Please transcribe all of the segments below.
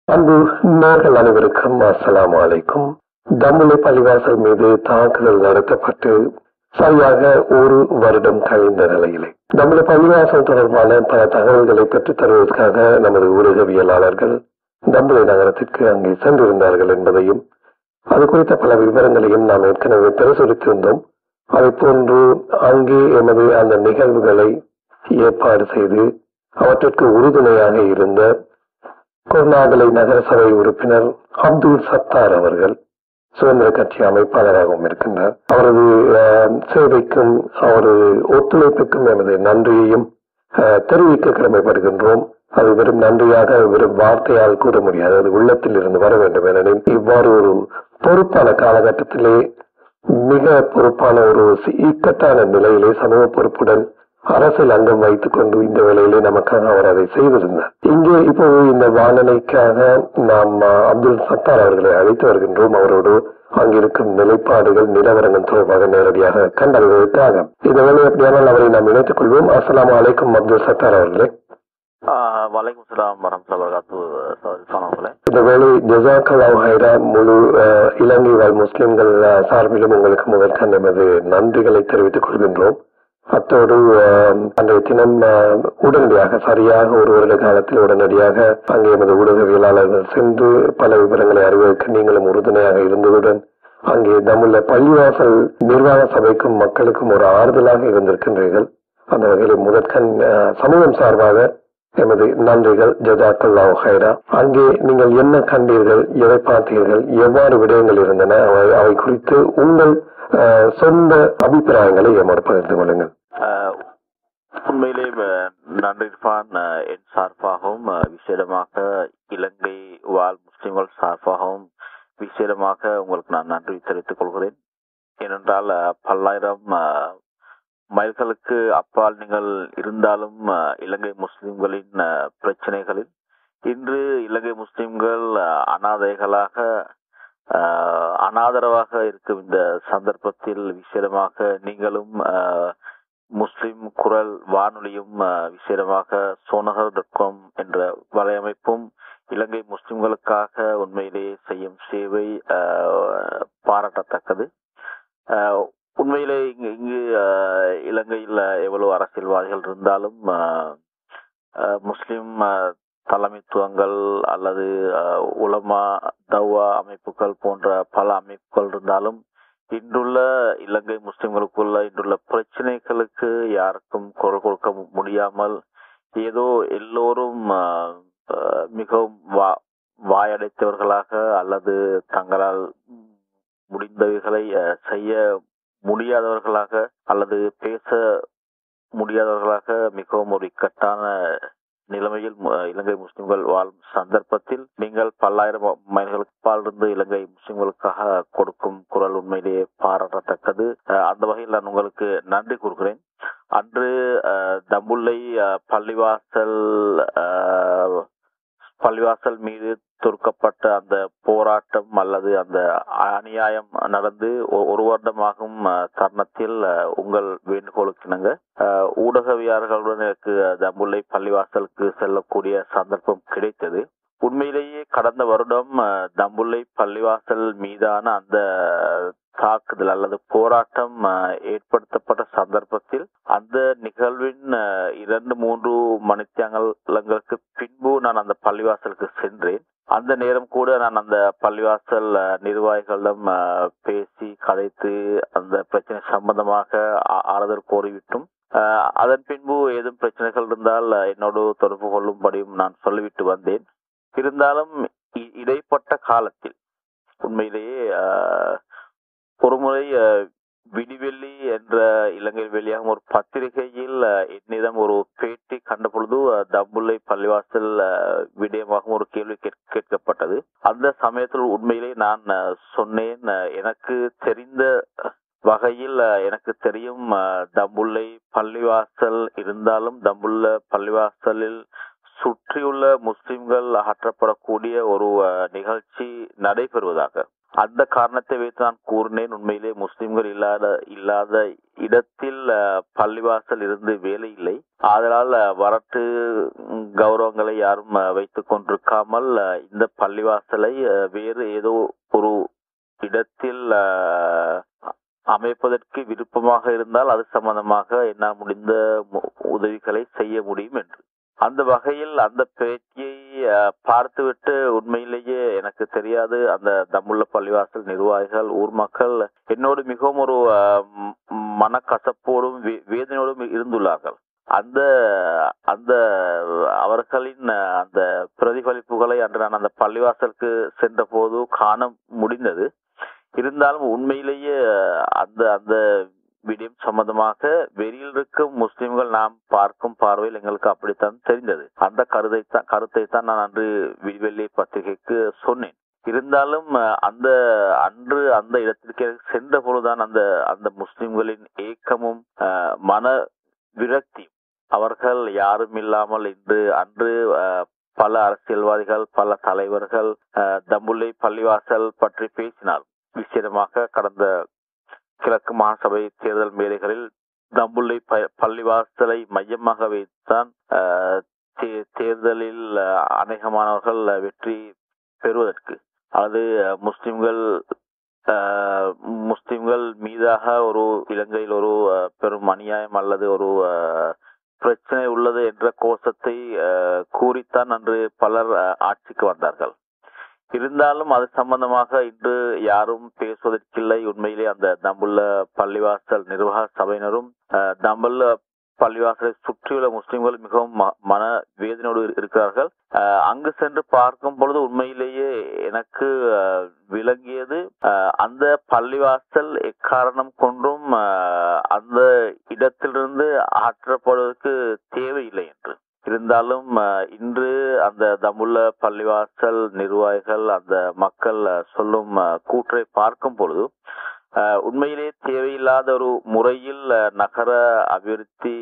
அன்பு நேர்கள் அனைவருக்கும் அஸ்ஸலாமு அலைக்கும் தம்முலை பள்ளிவாசல் மீது தாக்குதல் நடத்தப்பட்டு சரியாக ஒரு வருடம் கழிந்த நிலையிலே தம்முலை பள்ளிவாசல் தொடர்பான பல தகவல்களை பெற்றுத் தருவதற்காக நமது ஊடகவியலாளர்கள் தம்புலை நகரத்திற்கு அங்கே சென்றிருந்தார்கள் என்பதையும் அது குறித்த பல விவரங்களையும் நாம் ஏற்கனவே பிரசுரித்திருந்தோம் அதை போன்று அங்கே எமது அந்த நிகழ்வுகளை ஏற்பாடு செய்து அவற்றிற்கு உறுதுணையாக இருந்த குருநாகலை நகரசபை உறுப்பினர் அப்துல் சத்தார் அவர்கள் சுதந்திர கட்சி அமைப்பாளராகவும் இருக்கின்றார் அவரது அஹ், சேவைக்கும் அவரது ஒத்துழைப்புக்கும் எமது நன்றியையும் அஹ், தெரிவிக்க கடமைப்படுகின்றோம் அது வெறும் நன்றியாக வெறும் வார்த்தையால் கூற முடியாது அது உள்ளத்தில் இருந்து வர வேண்டும் ஏனெனில் இவ்வாறு ஒரு பொறுப்பான காலகட்டத்திலே மிக பொறுப்பான ஒரு சி- இக்கட்டான நிலையிலே சமூக பொறுப்புடன் அரசியல் அங்கம் வைத்துக் கொண்டு இந்த வேளையிலே நமக்காக அவர் அதை செய்திருந்தார் இங்கே இப்போது இந்த வானொலிக்காக நாம் அஹ், அப்துல் சத்தார் அவர்களை அழைத்து வருகின்றோம் அவரோடு அங்கிருக்கும் நிலைப்பாடுகள் நிலவரங்கள் தொடர்பாக நேரடியாக கண்டறிவதற்காக இந்த வேலை எப்படியானால் அவரை நாம் இணைத்துக் கொள்வோம் அஸ்ஸலாமு அலைக்கும் அப்துல் சத்தார் அவர்களே ஆஹ் வலைக்கும் சலாம் வரமத்துல வரகாத்து சோனவங்களே இந்த வேலை ஜசாக்கல்லாஹ் ஹைரா முழு அஹ், இலங்கை வாழ் முஸ்லிம்கள் அஹ், சார்பிலும் உங்களுக்கு முதற்கண் எமது நன்றிகளை தெரிவித்துக் கொள்கின்றோம் அத்தோடு அஹ், அன்றைய தினம் அஹ், உடனடியாக சரியாக ஒரு வருட காலத்தில் உடனடியாக அங்கே எமது ஊடகவியலாளர்கள் சென்று பல விவரங்களை அறிவதற்கு நீங்களும் உறுதுணையாக இருந்ததுடன் அங்கே நம்முள்ள பள்ளிவாசல் நிர்வாக சபைக்கும் மக்களுக்கும் ஒரு ஆறுதலாக இருந்திருக்கின்றீர்கள் அந்த வகையில் முதற்கண் அஹ், சமூகம் சார்பாக எமது நன்றிகள் ஜஜாக்கல்லாஹ் ஹைரா அங்கே நீங்கள் என்ன கண்டீர்கள் எதை பார்த்தீர்கள் எவ்வாறு விடயங்கள் இருந்தன அவை அவை குறித்து உங்கள் அஹ், சொந்த அபிப்பிராயங்களை எம்மோடு பகிர்ந்து கொள்ளுங்கள் ஆஹ் உண்மையிலே அஹ், நன்றி இர்ஃபான் அஹ், என் சார்பாகவும் அஹ், விசேடமாக இலங்கை வாழ் முஸ்லிம்கள் சார்பாகவும் விசேடமாக உங்களுக்கு நான் நன்றி தெரிவித்துக் கொள்கிறேன் ஏனென்றால் அஹ், பல்லாயிரம் அஹ், மைல்களுக்கு அப்பால் நீங்கள் இருந்தாலும் அஹ், இலங்கை முஸ்லிம்களின் அஹ், பிரச்சனைகளில் இன்று இலங்கை முஸ்லிம்கள் அஹ், அனாதைகளாக அஹ், அனாதரவாக இருக்கும் இந்த சந்தர்ப்பத்தில் விசேடமாக நீங்களும் அஹ், முஸ்லிம் குரல் வானொலியும் அஹ், விசேடமாக சோனகர் டாட் காம் என்ற வலையமைப்பும் இலங்கை முஸ்லிம்களுக்காக உண்மையிலே செய்யும் சேவை அஹ், பாராட்டத்தக்கது அஹ், உண்மையிலே இங்கு இங்கு அஹ், இலங்கையில் எவ்வளவு அரசியல்வாதிகள் இருந்தாலும் அஹ், அஹ், முஸ்லிம் அஹ், தலைமைத்துவங்கள் அல்லது அஹ், உலமா தவ்வா அமைப்புகள் போன்ற பல அமைப்புகள் இருந்தாலும் இன்றுள்ள இலங்கை முஸ்லிம்களுக்குள்ள இன்றுள்ள பிரச்சனைகளுக்கு யாருக்கும் குரல் கொடுக்க மு- முடியாமல் ஏதோ எல்லோரும் அஹ், அஹ், மிகவும் வா வாயடைத்தவர்களாக அல்லது தங்களால் முடிந்தவைகளை அஹ், செய்ய முடியாதவர்களாக அல்லது பேச முடியாதவர்களாக மிகவும் ஒரு இக்கட்டான நிலைமையில் மு- இலங்கை முஸ்லிம்கள் வாழும் சந்தர்ப்பத்தில் நீங்கள் பல்லாயிரம் மைல்களுக்கு பால் இருந்து இலங்கை முஸ்லிம்களுக்காக கொடுக்கும் குரல் உண்மையிலேயே பாராட்டத்தக்கது அஹ் அந்த வகையில் நான் உங்களுக்கு நன்றி கூறுகிறேன் அன்று அஹ், தம்புள்ளை அஹ், பள்ளிவாசல் அஹ், பள்ளிவாசல் மீது தொடுக்கப்பட்ட அந்த போராட்டம் அல்லது அந்த அநியாயம் நடந்து ஒ- ஒரு வருடமாகும் அஹ், தருணத்தில் அஹ், உங்கள் வேண்டுகோளுக்கு இணங்க அஹ், ஊடகவியாளர்களுடன் எனக்கு தம்புள்ளை பள்ளிவாசலுக்கு செல்லக்கூடிய சந்தர்ப்பம் கிடைத்தது உண்மையிலேயே கடந்த வருடம் அஹ், தம்புள்ளை பள்ளிவாசல் மீதான அந்த தாக்குதல் அல்லது போராட்டம் அஹ், ஏற்படுத்தப்பட்ட சந்தர்ப்பத்தில் அந்த நிகழ்வின் அஹ், இரண்டு மூன்று மணித்தியாங்களுக்கு பின்பு நான் அந்த பள்ளிவாசலுக்கு சென்றேன் அந்த நேரம் கூட நான் அந்த பள்ளிவாசல் அஹ், நிர்வாகிகளிடம் அஹ், பேசி கதைத்து அந்த பிரச்சனை சம்பந்தமாக ஆ- ஆறுதல் கோரிவிட்டும் அஹ், அதன் பின்பு ஏதும் பிரச்சனைகள் இருந்தால் அஹ், என்னோடு தொடர்பு கொள்ளும்படியும் நான் சொல்லிவிட்டு வந்தேன் இருந்தாலும் இ- இடைப்பட்ட காலத்தில் உண்மையிலேயே அஹ், ஒருமுறை அஹ், விடிவெள்ளி என்ற இலங்கை வெளியாகும் ஒரு பத்திரிகையில் அஹ், என்னிடம் ஒரு பேட்டி கண்ட பொழுது அஹ், தம்புள்ளை பள்ளிவாசல் அஹ், விடயமாகவும் ஒரு கேள்வி கேட்- கேட்கப்பட்டது அந்த சமயத்தில் உண்மையிலே நான் அஹ், சொன்னேன் அஹ், எனக்கு தெரிந்த வகையில் அஹ், எனக்கு தெரியும் அஹ், தம்புள்ளை பள்ளிவாசல் இருந்தாலும் தம்புள்ள பள்ளிவாசலில் சுற்றியுள்ள முஸ்லிம்கள் அகற்றப்படக்கூடிய ஒரு அஹ், நிகழ்ச்சி நடைபெறுவதாக அந்த காரணத்தை வைத்து நான் கூறினேன் உண்மையிலே முஸ்லிம்கள் இல்லாத இல்லாத இடத்தில் அஹ், பள்ளிவாசல் இருந்து வேலை இல்லை ஆதலால் அஹ், வரட்டு ம், கௌரவங்களை யாரும் அஹ், வைத்துக் கொண்டிருக்காமல் அஹ், இந்த பள்ளிவாசலை அஹ், வேறு ஏதோ ஒரு இடத்தில் அஹ், அமைப்பதற்கு விருப்பமாக இருந்தால் அது சம்பந்தமாக என்னால் முடிந்த மு- உதவிகளை செய்ய முடியும் என்று அந்த வகையில் அந்த பேட்டியை அஹ், பார்த்துவிட்டு உண்மையிலேயே எனக்கு தெரியாது அந்த தம்முள்ள பள்ளிவாசல் நிர்வாகிகள் ஊர் மக்கள் என்னோடு மிகவும் ஒரு அஹ், ம், மனக்கசப்போடும் வே- வேதனையோடும் இருந்துள்ளார்கள் அந்த அந்த அவர்களின் அஹ், அந்த பிரதிபலிப்புகளை அன்று நான் அந்த பள்ளிவாசலுக்கு சென்ற போது காண முடிந்தது இருந்தாலும் உண்மையிலேயே அஹ், அந்த அந்த விடயம் சம்பந்தமாக வெளியில் இருக்கும் முஸ்லிம்கள் நாம் பார்க்கும் பார்வையில் எங்களுக்கு அப்படித்தான் தெரிந்தது அந்த கருத்தை தான் கருத்தை தான் நான் அன்று விடிவெள்ளி பத்திரிகைக்கு சொன்னேன் இருந்தாலும் அஹ், அந்த அன்று அந்த இடத்திற்கு சென்ற பொழுதுதான் அந்த அந்த முஸ்லிம்களின் ஏக்கமும் அஹ், மன விரக்தி அவர்கள் யாரும் இல்லாமல் இன்று அன்று அஹ், பல அரசியல்வாதிகள் பல தலைவர்கள் அஹ், தம்புள்ளை பள்ளிவாசல் பற்றி பேசினார் விசேடமாக கடந்த கிழக்கு மாகாணசபை தேர்தல் மேடைகளில் தம்புள்ளை ப- பள்ளிவாசலை மையமாக வைத்துதான் அஹ், தே- தேர்தலில் அஹ், அநேகமானவர்கள் அஹ், வெற்றி பெறுவதற்கு அல்லது அஹ், முஸ்லிம்கள் அஹ், முஸ்லிம்கள் மீதாக ஒரு இலங்கையில் ஒரு அஹ், பெரும் அநியாயம் அல்லது ஒரு அஹ், பிரச்சனை உள்ளது என்ற கோஷத்தை அஹ், கூறித்தான் அன்று பலர் அஹ், ஆட்சிக்கு வந்தார்கள் இருந்தாலும் அது சம்பந்தமாக இன்று யாரும் பேசுவதற்கில்லை உண்மையிலே அந்த தம்புள்ள பள்ளிவாசல் நிர்வாக சபையினரும் அஹ், தம்புள்ள பள்ளிவாசலை சுற்றியுள்ள முஸ்லிம்கள் மிகவும் ம- மன வேதனையோடு இரு- இருக்கிறார்கள் அஹ், அங்கு சென்று பார்க்கும் பொழுது உண்மையிலேயே எனக்கு அஹ், விளங்கியது அஹ், அந்த பள்ளிவாசல் எக்காரணம் கொண்டும் அஹ், அந்த இடத்திலிருந்து ஆற்றப்படுவதற்கு தேவையில்லை என்று இருந்தாலும் அஹ், இன்று அந்த தமுள்ள பள்ளிவாசல் நிர்வாகிகள் அந்த மக்கள் அஹ், சொல்லும் அஹ், கூற்றை பார்க்கும் பொழுது அஹ், உண்மையிலே தேவையில்லாத ஒரு முறையில் அஹ், நகர அபிவிருத்தி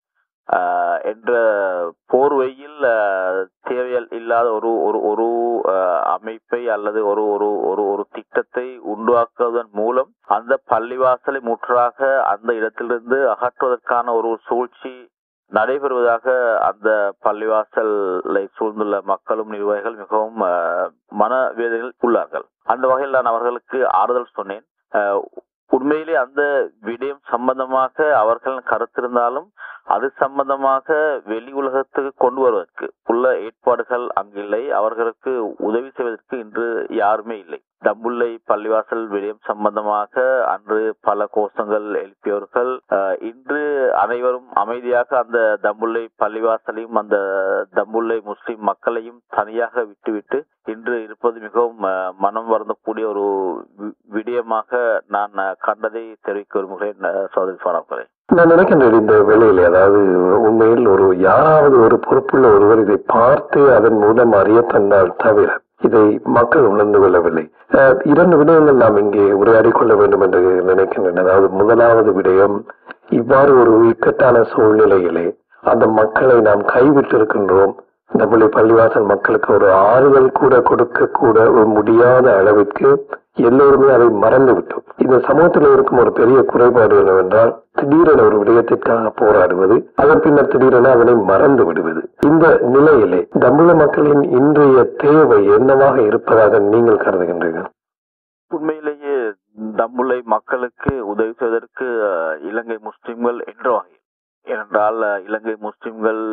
அஹ், என்ற போர்வையில் அஹ், தேவையில் இல்லாத ஒரு ஒரு ஒரு அஹ், அமைப்பை அல்லது ஒரு ஒரு ஒரு ஒரு திட்டத்தை உருவாக்குவதன் மூலம் அந்த பள்ளிவாசலை முற்றாக அந்த இடத்திலிருந்து அகற்றுவதற்கான ஒரு சூழ்ச்சி நடைபெறுவதாக அந்த பள்ளிவாசலை சூழ்ந்துள்ள மக்களும் நிர்வாகிகள் மிகவும் அஹ், மனவேதனையில் உள்ளார்கள் அந்த வகையில் நான் அவர்களுக்கு ஆறுதல் சொன்னேன் அஹ், உண்மையிலே அந்த விடயம் சம்பந்தமாக அவர்கள் கருத்திருந்தாலும் அது சம்பந்தமாக வெளி உலகத்துக்கு கொண்டு வருவதற்கு உள்ள ஏற்பாடுகள் அங்கில்லை அவர்களுக்கு உதவி செய்வதற்கு இன்று யாருமே இல்லை தம்புள்ளை பள்ளிவாசல் விடயம் சம்பந்தமாக அன்று பல கோஷங்கள் எழுப்பியவர்கள் அஹ், இன்று அனைவரும் அமைதியாக அந்த தம்புள்ளை பள்ளிவாசலையும் அந்த தம்புள்ளை முஸ்லிம் மக்களையும் தனியாக விட்டுவிட்டு இன்று இருப்பது மிகவும் அஹ், மனம் வருந்தக்கூடிய ஒரு வி- விடயமாக நான் அஹ், கண்டதை தெரிவிக்க விரும்புகிறேன் அஹ், சகோதரி ஃபாராக்களே நான் நினைக்கின்றேன் இந்த வேளையில் அதாவது உண்மையில் ஒரு யாராவது ஒரு பொறுப்புள்ள ஒருவர் இதை பார்த்து அதன் மூலம் அறிய தந்தால் தவிர இதை மக்கள் உணர்ந்து கொள்ளவில்லை அஹ், இரண்டு விடயங்கள் நாம் இங்கே உரையாடி கொள்ள வேண்டும் என்று நினைக்கின்றேன் அதாவது முதலாவது விடயம் இவ்வாறு ஒரு இக்கட்டான சூழ்நிலையிலே அந்த மக்களை நாம் கைவிட்டிருக்கின்றோம் நம்முடைய பள்ளிவாசல் மக்களுக்கு ஒரு ஆறுதல் கூட கொடுக்க கூட ஒரு முடியாத அளவிற்கு எல்லோருமே அதை மறந்து விட்டோம் இந்த சமூகத்தில் இருக்கும் ஒரு பெரிய குறைபாடு என்னவென்றால் திடீரென ஒரு விடயத்திற்காக போராடுவது அதன் பின்னர் திடீரென அதனை மறந்து விடுவது இந்த நிலையிலே தமிழக மக்களின் இன்றைய தேவை என்னவாக இருப்பதாக நீங்கள் கருதுகின்றீர்கள் உண்மையிலேயே தம்புள்ளை மக்களுக்கு உதவி செய்வதற்கு அஹ், இலங்கை முஸ்லிம்கள் என்ற வகையில் ஏனென்றால் அஹ், இலங்கை முஸ்லிம்கள்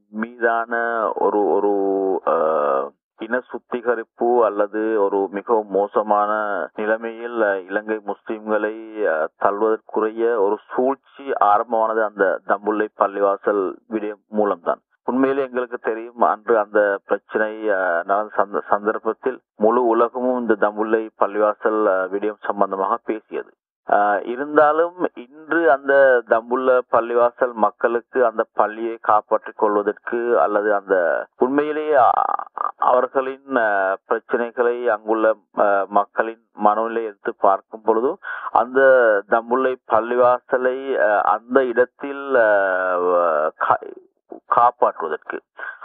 மீதான ஒரு ஒரு அஹ், இன சுத்திகரிப்பு அல்லது ஒரு மிகவும் மோசமான நிலைமையில் அஹ், இலங்கை முஸ்லிம்களை அஹ், தள்ளுவதற்குரிய ஒரு சூழ்ச்சி ஆரம்பமானது அந்த தம்புள்ளை பள்ளிவாசல் விடயம் மூலம்தான் உண்மையிலே எங்களுக்கு தெரியும் அன்று அந்த பிரச்சனை அஹ், நடந்த சந்த- சந்தர்ப்பத்தில் முழு உலகமும் இந்த தம்புள்ளை பள்ளிவாசல் அஹ், விடயம் சம்பந்தமாக பேசியது அஹ், இருந்தாலும் இன்று அந்த தம்புள்ள பள்ளிவாசல் மக்களுக்கு அந்த பள்ளியை காப்பாற்றிக் கொள்வதற்கு அல்லது அந்த உண்மையிலேயே அ- அவர்களின் அஹ், பிரச்சனைகளை அங்குள்ள அஹ், மக்களின் மனநிலை எடுத்து பார்க்கும் பொழுது அந்த தம்புள்ளை பள்ளிவாசலை அஹ், அந்த இடத்தில் அஹ், கா- காப்பாற்றுவதற்கு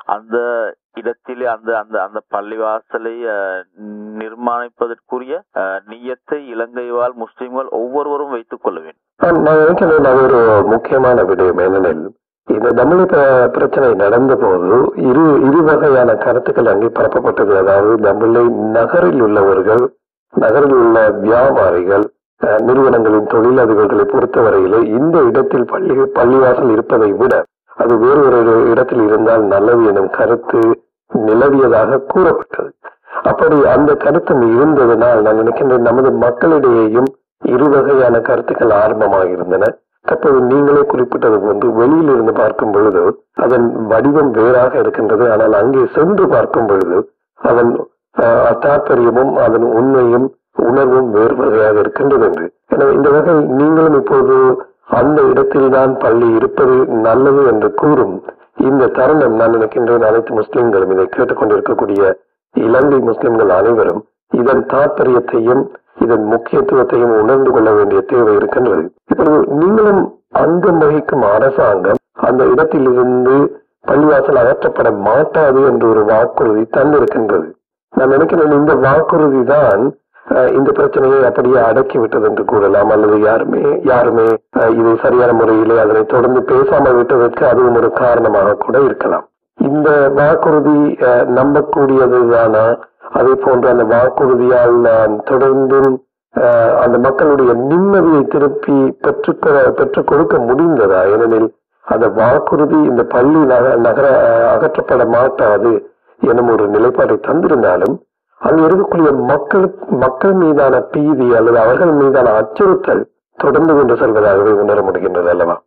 அந்த இடத்திலே அந்த அந்த அந்த பள்ளிவாசலை அஹ், நிர்மாணிப்பதற்குரிய அஹ், நியத்தை இலங்கை வாழ் முஸ்லிம்கள் ஒவ்வொருவரும் வைத்துக் கொள்ள வேண்டும் நான் நான் நினைக்கிறேன் அது ஒரு முக்கியமான விடயம் ஏனெனில் இந்த தமிழ் ப- பிரச்சனை நடந்த போது இரு இரு வகையான கருத்துக்கள் அங்கே பரப்பப்பட்டது அதாவது தமிழை நகரில் உள்ளவர்கள் நகரில் உள்ள வியாபாரிகள் அஹ், நிறுவனங்களின் தொழிலதிபர்களை பொறுத்தவரையிலே இந்த இடத்தில் பள்ளி பள்ளிவாசல் இருப்பதை விட அது வேறு ஒரு இடத்தில் இருந்தால் நல்லது எனும் கருத்து நிலவியதாக கூறப்பட்டது அப்படி அந்த கருத்தும் இருந்ததனால் நான் நினைக்கின்றேன் நமது மக்களிடையேயும் இரு வகையான கருத்துக்கள் ஆரம்பமாக இருந்தன தற்போது நீங்களே குறிப்பிட்டது போன்று வெளியில் இருந்து பார்க்கும் பொழுது அதன் வடிவம் வேறாக இருக்கின்றது ஆனால் அங்கே சென்று பார்க்கும் பொழுது அதன் ஆஹ், தாற்பயமும் அதன் உண்மையும் உணர்வும் வேறு வகையாக இருக்கின்றது என்று எனவே இந்த வகையில் நீங்களும் இப்போது அந்த இடத்தில்தான் பள்ளி இருப்பது நல்லது என்று கூறும் இந்த தருணம் நான் நினைக்கின்றேன் அனைத்து முஸ்லிம்களும் இதை கேட்டுக்கொண்டிருக்கக்கூடிய இலங்கை முஸ்லிம்கள் அனைவரும் இதன் தாற்பயத்தையும் இதன் முக்கியத்துவத்தையும் உணர்ந்து கொள்ள வேண்டிய தேவை இருக்கின்றது இப்பொழுது நீங்களும் அங்கம் வகிக்கும் அரசாங்கம் அந்த இடத்திலிருந்து பள்ளிவாசல் அகற்றப்பட மாட்டாது என்று ஒரு வாக்குறுதி தந்திருக்கின்றது நான் நினைக்கிறேன் இந்த வாக்குறுதி தான் அஹ், இந்த பிரச்சனையை அப்படியே அடக்கி விட்டது என்று கூறலாம் அல்லது யாருமே யாருமே அஹ், இதை சரியான முறையிலே அதனை தொடர்ந்து பேசாமல் விட்டதற்கு அதுவும் ஒரு காரணமாக கூட இருக்கலாம் இந்த வாக்குறுதி அஹ், நம்பக்கூடியதுதானா அதே போன்று அந்த வாக்குறுதியால் நாம் தொடர்ந்தும் அஹ், அந்த மக்களுடைய நிம்மதியை திருப்பி பெற்றுக் பெற்றுக் கொடுக்க முடிந்ததா ஏனெனில் அந்த வாக்குறுதி இந்த பள்ளி நக- நகர அஹ், அகற்றப்பட மாட்டாது எனும் ஒரு நிலைப்பாட்டை தந்திருந்தாலும் அங்கு இருக்கக்கூடிய மக்கள் மக்கள் மீதான பீதி அல்லது அவர்கள் மீதான அச்சுறுத்தல் தொடர்ந்து கொண்டு செல்வதாகவே உணர முடிகின்றது அல்லவா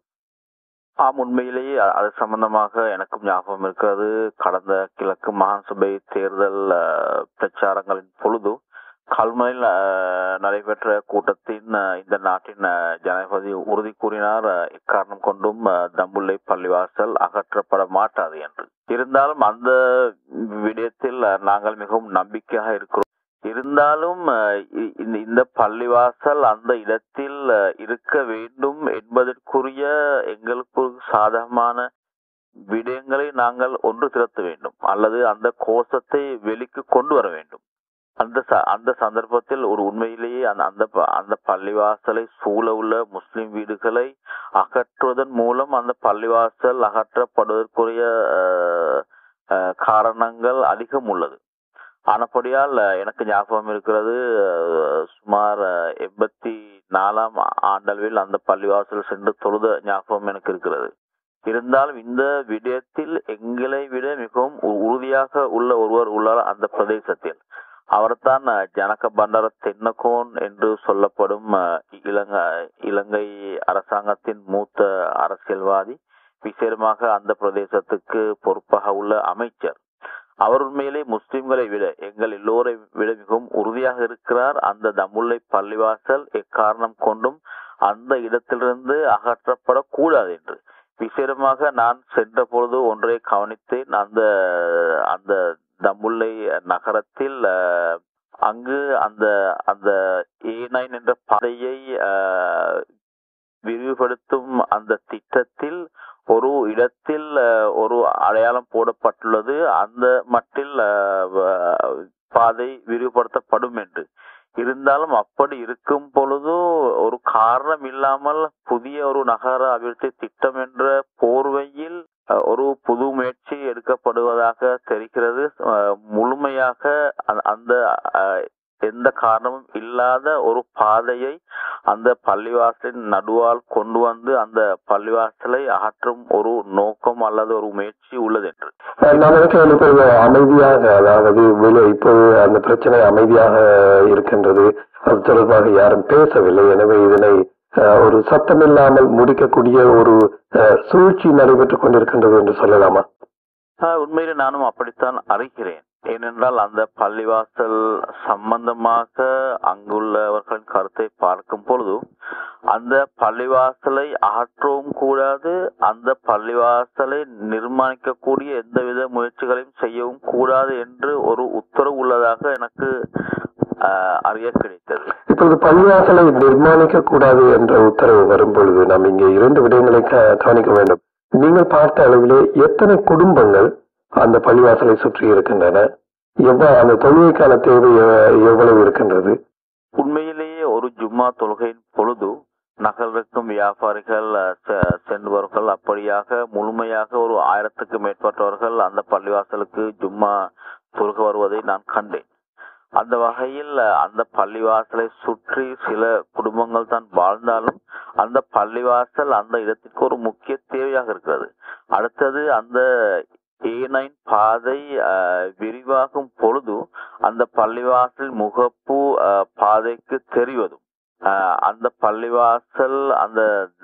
ஆம் உண்மையிலேயே அ- அது சம்பந்தமாக எனக்கும் ஞாபகம் இருக்கிறது கடந்த கிழக்கு மாகாண சபை தேர்தல் அஹ், பிரச்சாரங்களின் பொழுது கல்முனையில் அஹ், நடைபெற்ற கூட்டத்தின் அஹ், இந்த நாட்டின் அஹ், ஜனாதிபதி உறுதி கூறினார் அஹ், எக்காரணம் கொண்டும் அஹ், தம்புள்ளை பள்ளிவாசல் அகற்றப்பட மாட்டாது என்று இருந்தாலும் அந்த விடயத்தில் அஹ், நாங்கள் மிகவும் நம்பிக்கையாக இருக்கிறோம் இருந்தாலும் அஹ், இ- இந்த இந்த பள்ளிவாசல் அந்த இடத்தில் அஹ், இருக்க வேண்டும் என்பதற்குரிய எங்களுக்கு ஒரு சாதகமான விடயங்களை நாங்கள் ஒன்று திரட்ட வேண்டும் அல்லது அந்த கோஷத்தை வெளிக்கு கொண்டு வர வேண்டும் அந்த ச- அந்த சந்தர்ப்பத்தில் ஒரு உண்மையிலேயே அந்த அந்த ப- அந்த பள்ளிவாசலை சூழ உள்ள முஸ்லிம் வீடுகளை அகற்றுவதன் மூலம் அந்த பள்ளிவாசல் அகற்றப்படுவதற்குரிய அஹ், அஹ், காரணங்கள் அதிகம் உள்ளது ஆனப்படியால் அஹ், எனக்கு ஞாபகம் இருக்கிறது அஹ், சுமார் அஹ், எண்பத்தி நாலாம் ஆண்டளவில் அந்த பள்ளிவாசல் சென்று தொழுத ஞாபகம் எனக்கு இருக்கிறது இருந்தாலும் இந்த விடயத்தில் எங்களை விட மிகவும் உ- உறுதியாக உள்ள ஒருவர் உள்ளார் அந்த பிரதேசத்தில் அவர்தான் அஹ், ஜனக பண்டார தென்னகோன் என்று சொல்லப்படும் அஹ், இலங்கை இலங்கை அரசாங்கத்தின் மூத்த அரசியல்வாதி விசேடமாக அந்த பிரதேசத்துக்கு பொறுப்பாக உள்ள அமைச்சர் அவர் உண்மையிலே முஸ்லிம்களை விட எங்கள் எல்லோரை விட மிகவும் உறுதியாக இருக்கிறார் அந்த தமுல்லை பள்ளிவாசல் எக்காரணம் கொண்டும் அந்த இடத்திலிருந்து அகற்றப்படக்கூடாது என்று விசேடமாக நான் சென்ற பொழுது ஒன்றை கவனித்தேன் அந்த அந்த தமுல்லை நகரத்தில் அஹ், அங்கு அந்த அந்த ஏ நைன் என்ற பாதையை அஹ், விரிவுபடுத்தும் அந்த திட்டத்தில் ஒரு இடத்தில் அஹ், ஒரு அடையாளம் போடப்பட்டுள்ளது அந்த மட்டில் அஹ், வ- பாதை விரிவுபடுத்தப்படும் என்று இருந்தாலும் அப்படி இருக்கும் பொழுது ஒரு காரணம் இல்லாமல் புதிய ஒரு நகர அபிவிருத்தி திட்டம் என்ற போர்வையில் அஹ், ஒரு புது முயற்சி எடுக்கப்படுவதாக தெரிகிறது அஹ், முழுமையாக அந்த- அந்த அஹ், எந்த காரணமும் இல்லாத ஒரு பாதையை அந்த பள்ளிவாசலின் நடுவால் கொண்டு வந்து அந்த பள்ளிவாசலை அகற்றும் ஒரு நோக்கம் அல்லது ஒரு முயற்சி உள்ளது என்று அஹ் நான் நினைக்கிறேன் இப்பொழுது அமைதியாக அதாவது வெளி இப்போது அந்த பிரச்சனை அமைதியாக இருக்கின்றது அது தொடர்பாக யாரும் பேசவில்லை எனவே இதனை அஹ், ஒரு சத்தமில்லாமல் முடிக்கக்கூடிய ஒரு அஹ், சூழ்ச்சி நடைபெற்றுக் கொண்டிருக்கின்றது என்று சொல்லலாமா ஆஹ் உண்மையிலே நானும் அப்படித்தான் அறிகிறேன் ஏனென்றால் அந்த பள்ளிவாசல் சம்பந்தமாக அங்குள்ளவர்களின் கருத்தை பார்க்கும் பொழுது அந்த பள்ளிவாசலை அகற்றவும் கூடாது அந்த பள்ளிவாசலை நிர்மாணிக்கக்கூடிய எந்தவித முயற்சிகளையும் செய்யவும் கூடாது என்று ஒரு உத்தரவு உள்ளதாக எனக்கு ஆஹ், அறிய கிடைத்தது இப்பொழுது பள்ளிவாசலை நிர்மாணிக்க கூடாது என்ற உத்தரவு வரும் பொழுது நாம் இங்கே இரண்டு விடயங்களை க- கவனிக்க வேண்டும் நீங்கள் பார்த்த அளவிலே எத்தனை குடும்பங்கள் அந்த பள்ளிவாசலை சுற்றி இருக்கின்றன எவ்வளவு அந்த தொழுகைக்கான தேவை எ- எவ்வளவு இருக்கின்றது உண்மையிலேயே ஒரு ஜும்மா தொழுகையின் பொழுது நகரிற்கும் வியாபாரிகள் அஹ், செ- செல்பவர்கள் அப்படியாக முழுமையாக ஒரு ஆயிரத்துக்கு மேற்பட்டவர்கள் அந்த பள்ளிவாசலுக்கு ஜும்மா தொழுக வருவதை நான் கண்டேன் அந்த வகையில் அஹ், அந்த பள்ளிவாசலை சுற்றி சில குடும்பங்கள் தான் வாழ்ந்தாலும் அந்த பள்ளிவாசல் அந்த இடத்திற்கு ஒரு முக்கிய தேவையாக இருக்கிறது அடுத்தது அந்த ஏ நைன் பாதை அஹ், விரிவாகும் பொழுது அந்த பள்ளிவாசல் முகப்பு அஹ், பாதைக்கு தெரிவதும் அஹ், அந்த பள்ளிவாசல் அந்த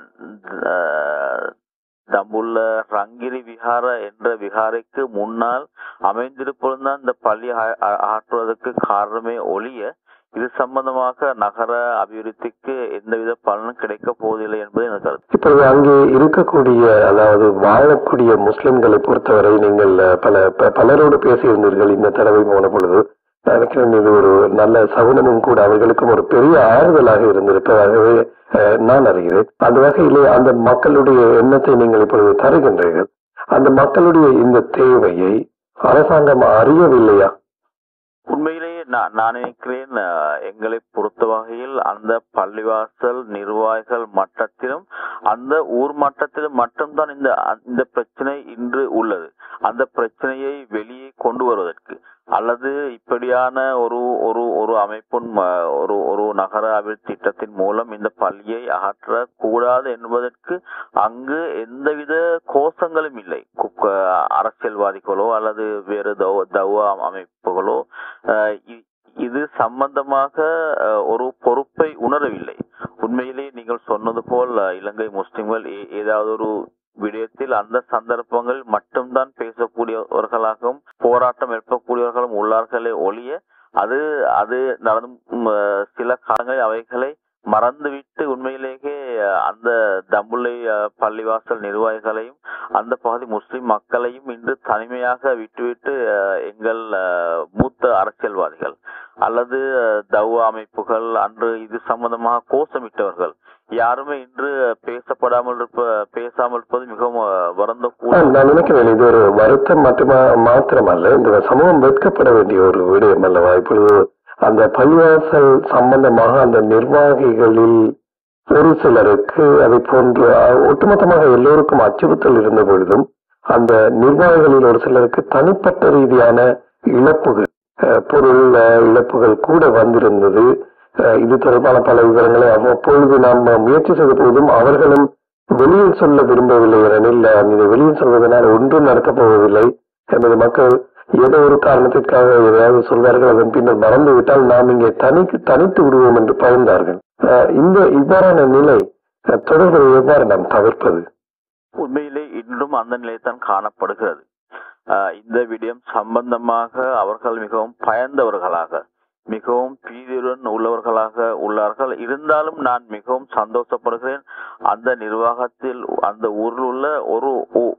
அஹ், தம்புள்ள ரங்கிரி விஹார என்ற விஹாரைக்கு முன்னால் அமைந்திருப்பதுதான் இந்த பள்ளி அ- அ- ஆற்றுவதற்கு காரணமே ஒழிய இது சம்பந்தமாக நகர அபிவிருத்திக்கு எந்தவித பலனும் கிடைக்க போவதில்லை என்பது எனக்கு கருத்து இப்பொழுது அங்கே இருக்கக்கூடிய அதாவது வாழக்கூடிய முஸ்லிம்களை பொறுத்தவரை நீங்கள் அஹ், பல ப- பலரோடு பேசியிருந்தீர்கள் இந்த தடவை போன பொழுது நான் நினைக்கிறேன் இது ஒரு நல்ல சகுனமும் கூட அவர்களுக்கும் ஒரு பெரிய ஆறுதலாக இருந்திருப்பதாகவே அஹ், நான் அறிகிறேன் அந்த வகையிலே அந்த மக்களுடைய எண்ணத்தை நீங்கள் இப்பொழுது தருகின்றீர்கள் அந்த மக்களுடைய இந்த தேவையை அரசாங்கம் அறியவில்லையா உண்மையிலேயே நான் நான் நினைக்கிறேன் அஹ், எங்களை பொறுத்த வகையில் அந்த பள்ளிவாசல் நிர்வாகிகள் மட்டத்திலும் அந்த ஊர் மட்டத்திலும் மட்டும்தான் இந்த இந்த பிரச்சனை இன்று உள்ளது அந்த பிரச்சனையை வெளியே கொண்டு வருவதற்கு அல்லது இப்படியான ஒரு ஒரு ஒரு அமைப்பின் ம- ஒரு ஒரு நகர அபிவிருத்தி திட்டத்தின் மூலம் இந்த பள்ளியை அகற்ற கூடாது என்பதற்கு அங்கு எந்தவித கோஷங்களும் இல்லை குக்க- அரசியல்வாதிகளோ அல்லது வேறு தவ தவ அமைப்புகளோ அஹ் இ- இது சம்பந்தமாக அஹ், ஒரு பொறுப்பை உணரவில்லை உண்மையிலே நீங்கள் சொன்னது போல் அஹ், இலங்கை முஸ்லிம்கள் ஏ- ஏதாவது ஒரு விடயத்தில் அந்த சந்தர்ப்பங்கள் மட்டும்தான் பேசக்கூடியவர்களாகவும் போராட்டம் எழுப்பக்கூடியவர்களும் உள்ளார்களே ஒழிய அது அது நடந்து ம், அஹ், சில காலங்களில் அவைகளை மறந்துவிட்டு உண்மையிலேயே அஹ், அந்த தம்புள்ளை அஹ், பள்ளிவாசல் நிர்வாகிகளையும் அந்த பகுதி முஸ்லிம் மக்களையும் இன்று தனிமையாக விட்டுவிட்டு அஹ், எங்கள் அஹ், மூத்த அரசியல்வாதிகள் அல்லது அஹ், தௌவா அமைப்புகள் அன்று இது சம்பந்தமாக கோஷமிட்டவர்கள் யாருமே இன்று பேசப்படாமல் இருப்ப பேசாமல் இருப்பது மிகவும் அஹ், வருந்தக்கூடிய ஆ, நான் நினைக்கிறேன் இது ஒரு வருத்தம் மட்டுமா மாத்திரமல்ல இந்த சமூகம் வெட்கப்பட வேண்டிய ஒரு விடயம் அல்லவா இப்பொழுது அந்த பள்ளிவாசல் சம்பந்தமாக அந்த நிர்வாகிகளில் ஒரு சிலருக்கு அதை போன்று அ, ஒட்டுமொத்தமாக எல்லோருக்கும் அச்சுறுத்தல் இருந்த பொழுதும் அந்த நிர்வாகிகளில் ஒரு சிலருக்கு தனிப்பட்ட ரீதியான இழப்புகள் அ, பொருள் அ, இழப்புகள் கூட வந்திருந்தது அ, இது தொடர்பான பல விவரங்களை அவ்வப்பொழுது நாம் முயற்சி செய்த போதும் அவர்களும் வெளியில் சொல்ல விரும்பவில்லை ஏனெனில் அஹ், இதை வெளியில் சொல்வதனால் ஒன்றும் நடக்கப் போவதில்லை என்பது மக்கள் ஏதோ ஒரு காரணத்திற்காக எதையாவது சொல்வார்கள் அதன் பின்னர் மறந்து விட்டால் நாம் இங்கே தனிக்கு தனித்து விடுவோம் என்று பயந்தார்கள் அஹ், இந்த இவ்வாறான நிலை அஹ், தொடர்வதை எவ்வாறு நாம் தவிர்ப்பது உண்மையிலே இன்றும் அந்த நிலைத்தான் காணப்படுகிறது ஆஹ் இந்த விடயம் சம்பந்தமாக அவர்கள் மிகவும் பயந்தவர்களாக மிகவும் பீதியுடன் உள்ளவர்களாக உள்ளார்கள் இருந்தாலும் நான் மிகவும் சந்தோஷப்படுகிறேன் அந்த நிர்வாகத்தில் அந்த ஊரில் உள்ள ஒரு ஓ-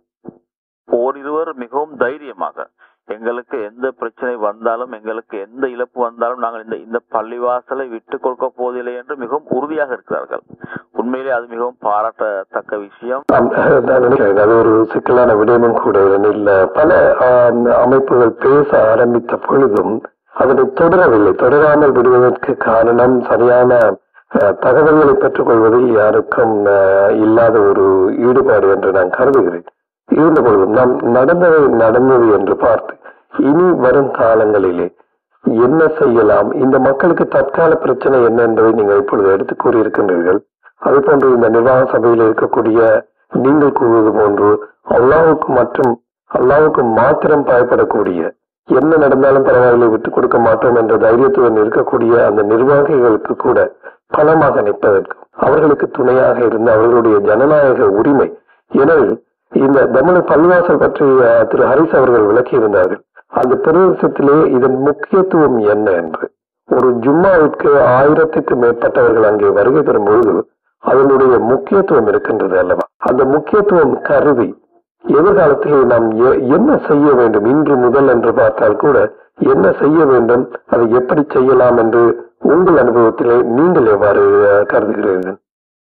ஓரிருவர் மிகவும் தைரியமாக எங்களுக்கு எந்த பிரச்சனை வந்தாலும் எங்களுக்கு எந்த இழப்பு வந்தாலும் நாங்கள் இந்த இந்த பள்ளிவாசலை விட்டு கொடுக்க போவதில்லை என்று மிகவும் உறுதியாக இருக்கிறார்கள் உண்மையிலே அது மிகவும் பாராட்டத்தக்க விஷயம் ஆம், அஹ், நான் நினைக்கிறேன் அது ஒரு சிக்கலான விடயமும் கூட ஏனெனில் பல ஆம், அமைப்புகள் பேச ஆரம்பித்த பொழுதும் அதனை தொடரவில்லை தொடராமல் விடுவதற்கு காரணம் சரியான அஹ், தகவல்களை பெற்றுக்கொள்வதில் யாருக்கும் அஹ், இல்லாத ஒரு ஈடுபாடு என்று நான் கருதுகிறேன் இருந்த பொழுதும் நாம் நடந்ததை நடந்தது என்று பார்த்து இனி வரும் காலங்களிலே என்ன செய்யலாம் இந்த மக்களுக்கு தற்கால பிரச்சனை என்ன என்பதை நீங்கள் இப்பொழுது எடுத்து கூறியிருக்கின்றீர்கள் அதே போன்று இந்த நிர்வாக சபையில் இருக்கக்கூடிய நீங்கள் கூறுவது போன்று அல்லாவுக்கு மற்றும் அல்லாவுக்கு மாத்திரம் பயப்படக்கூடிய என்ன நடந்தாலும் பரவாயில்லை விட்டுக் கொடுக்க மாட்டோம் என்ற தைரியத்துடன் இருக்கக்கூடிய அந்த நிர்வாகிகளுக்கு கூட பலமாக நிற்பதற்கு அவர்களுக்கு துணையாக இருந்து அவர்களுடைய ஜனநாயக உரிமை எனவே இந்த தமிழ் பள்ளிவாசல் பற்றி அஹ், திரு ஹரிஸ் அவர்கள் விளக்கியிருந்தார்கள் அந்த பிரதேசத்திலே இதன் முக்கியத்துவம் என்ன என்று ஒரு ஜும்மாவிற்கு ஆயிரத்துக்கு மேற்பட்டவர்கள் அங்கே வருகை பெறும் பொழுது அதனுடைய முக்கியத்துவம் இருக்கின்றது அல்லவா அந்த முக்கியத்துவம் கருதி எதிர்காலத்திலே நாம் எ- என்ன செய்ய வேண்டும் இன்று முதல் என்று பார்த்தால் கூட என்ன செய்ய வேண்டும் அதை எப்படி செய்யலாம் என்று உங்கள் அனுபவத்திலே நீங்கள் எவ்வாறு அஹ், கருதுகிறீர்கள்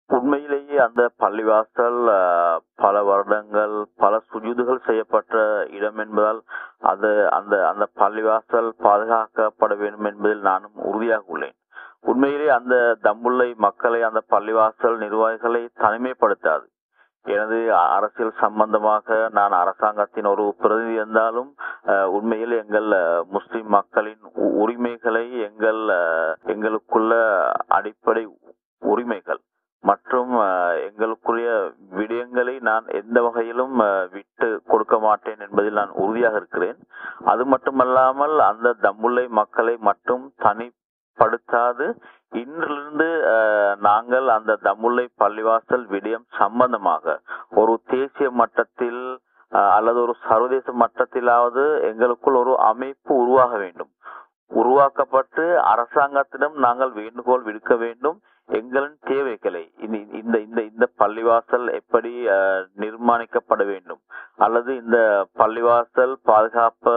உண்மையிலேயே அந்த பள்ளிவாசல் அஹ், பல வருடங்கள் பல சுஜூதுகள் செய்யப்பட்ட இடம் என்பதால் அது அந்த அந்த பள்ளிவாசல் பாதுகாக்கப்பட வேண்டும் என்பதில் நானும் உறுதியாக உள்ளேன் உண்மையிலே அந்த தம்புள்ளை மக்களை அந்த பள்ளிவாசல் நிர்வாகிகளை தனிமைப்படுத்தாது எனது அ- அரசியல் சம்பந்தமாக நான் அரசாங்கத்தின் ஒரு பிரதிநிதி இருந்தாலும் அஹ், உண்மையில் எங்கள் அஹ், முஸ்லிம் மக்களின் உ- உரிமைகளை எங்கள் அஹ், எங்களுக்குள்ள அடிப்படை உரிமைகள் மற்றும் அஹ், எங்களுக்குரிய விடயங்களை நான் எந்த வகையிலும் அஹ், விட்டு கொடுக்க மாட்டேன் என்பதில் நான் உறுதியாக இருக்கிறேன் அது மட்டுமல்லாமல் அந்த தம்புள்ளை மக்களை மட்டும் தனிப்படுத்தாது இன்றிலிருந்து அஹ், நாங்கள் அந்த தமுல்லை பள்ளிவாசல் விடயம் சம்பந்தமாக ஒரு தேசிய மட்டத்தில் அஹ், அல்லது ஒரு சர்வதேச மட்டத்திலாவது எங்களுக்குள் ஒரு அமைப்பு உருவாக வேண்டும் உருவாக்கப்பட்டு அரசாங்கத்திடம் நாங்கள் வேண்டுகோள் விடுக்க வேண்டும் எங்களின் தேவைகளை இனி- இந்த இந்த இந்த பள்ளிவாசல் எப்படி அஹ், நிர்மாணிக்கப்பட வேண்டும் அல்லது இந்த பள்ளிவாசல் பாதுகாப்ப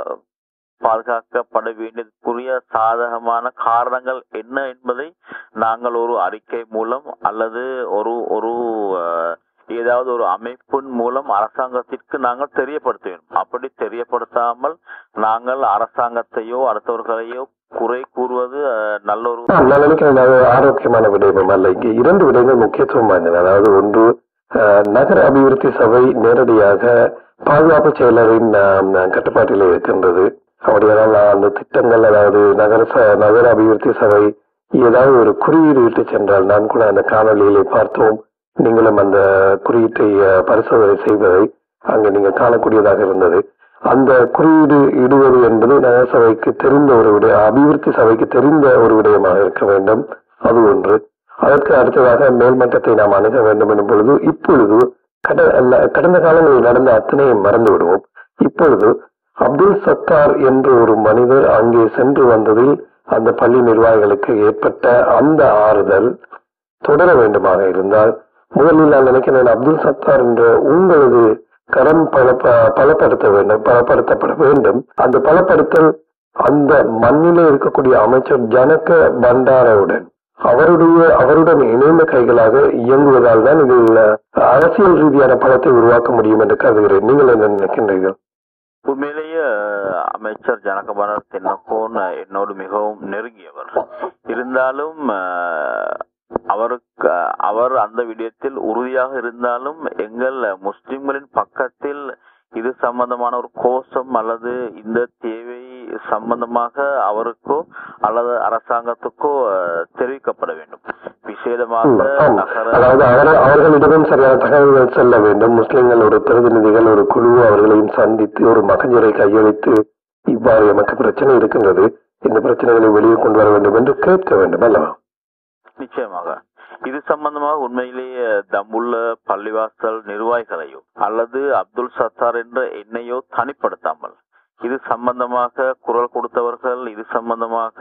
பாதுகாக்கப்பட வேண்டியதற்குரிய சாதகமான காரணங்கள் என்ன என்பதை நாங்கள் ஒரு அறிக்கை மூலம் அல்லது ஒரு ஒரு அஹ், ஏதாவது ஒரு அமைப்பின் மூலம் அரசாங்கத்திற்கு நாங்கள் தெரியப்படுத்த வேண்டும் அப்படி தெரியப்படுத்தாமல் நாங்கள் அரசாங்கத்தையோ அடுத்தவர்களையோ குறை கூறுவது அஹ், நல்ல ஒரு ஆம், நான் நினைக்கிறேன் அது ஆரோக்கியமான விடயம் அல்ல இங்கே இரண்டு விடயங்கள் முக்கியத்துவம் வாய்ந்தது அதாவது ஒன்று அஹ், நகர அபிவிருத்தி சபை நேரடியாக பாதுகாப்பு செயலரின் ஆம், கட்டுப்பாட்டில் இருக்கின்றது அப்படியானால் அந்த திட்டங்கள் அதாவது நகர ச- நகர அபிவிருத்தி சபை ஏதாவது ஒரு குறியீடு இட்டு சென்றால் நான் கூட அந்த காணொளியிலே பார்த்தோம் நீங்களும் அந்த குறியீட்டை அஹ், பரிசோதனை செய்வதை அங்கே நீங்கள் காணக்கூடியதாக இருந்தது அந்த குறியீடு இடுவது என்பது நகரசபைக்கு தெரிந்த ஒரு விடய அபிவிருத்தி சபைக்கு தெரிந்த ஒரு விடயமாக இருக்க வேண்டும் அது ஒன்று அதற்கு அடுத்ததாக மேல்மட்டத்தை நாம் அணுக வேண்டும் எனும் பொழுது இப்பொழுது கட- அல்ல- கடந்த காலங்களில் நடந்த அத்தனையும் மறந்து விடுவோம் இப்பொழுது அப்துல் சத்தார் என்ற ஒரு மனிதர் அங்கே சென்று வந்ததில் அந்த பள்ளி நிர்வாகிகளுக்கு ஏற்பட்ட அந்த ஆறுதல் தொடர வேண்டுமாக இருந்தால் முதலில் நான் நினைக்கிறேன் அப்துல் சத்தார் என்ற உங்களது கரம் பல ப- பலப்படுத்த வேண்டும் பலப்படுத்தப்பட வேண்டும் அந்த பலப்படுத்தல் அந்த மண்ணிலே இருக்கக்கூடிய அமைச்சர் ஜனக பண்டாரவுடன் அவருடைய அவருடன் இணைந்த கைகளாக இயங்குவதால் தான் இதில் அரசியல் ரீதியான பலத்தை உருவாக்க முடியும் என்று கருதுகிறேன் நீங்கள் என்ன நினைக்கின்றீர்கள் உண்மையிலேயே அஹ், அமைச்சர் ஜனகபனர் தென்னகோன் அஹ், என்னோடு மிகவும் நெருங்கியவர் இருந்தாலும் அஹ், அவருக்கு அஹ், அவர் அந்த விடயத்தில் உறுதியாக இருந்தாலும் எங்கள் முஸ்லிம்களின் பக்கத்தில் இது சம்பந்தமான ஒரு கோஷம் அல்லது இந்த தேவை சம்பந்தமாக அவருக்கோ அல்லது அரசாங்கத்துக்கோ அஹ், தெரிவிக்கப்பட வேண்டும் விசேடமாக ஆம். நகர அதாவது அவர் அவர்களிடமும் சரியான தகவல்கள் செல்ல வேண்டும் முஸ்லிம்கள் ஒரு பிரதிநிதிகள் ஒரு குழு அவர்களையும் சந்தித்து ஒரு மகஜரை கையளித்து இவ்வாறு எமக்கு பிரச்சனை இருக்கின்றது இந்த பிரச்சனைகளை வெளியே கொண்டு வர வேண்டும் என்று கேட்க வேண்டும் அல்லவா நிச்சயமாக இது சம்பந்தமாக உண்மையிலேயே தம்முள்ள பள்ளிவாசல் நிர்வாகிகளையோ அல்லது அப்துல் சத்தார் என்ற என்னையோ தனிப்படுத்தாமல் இது சம்பந்தமாக குரல் கொடுத்தவர்கள் இது சம்பந்தமாக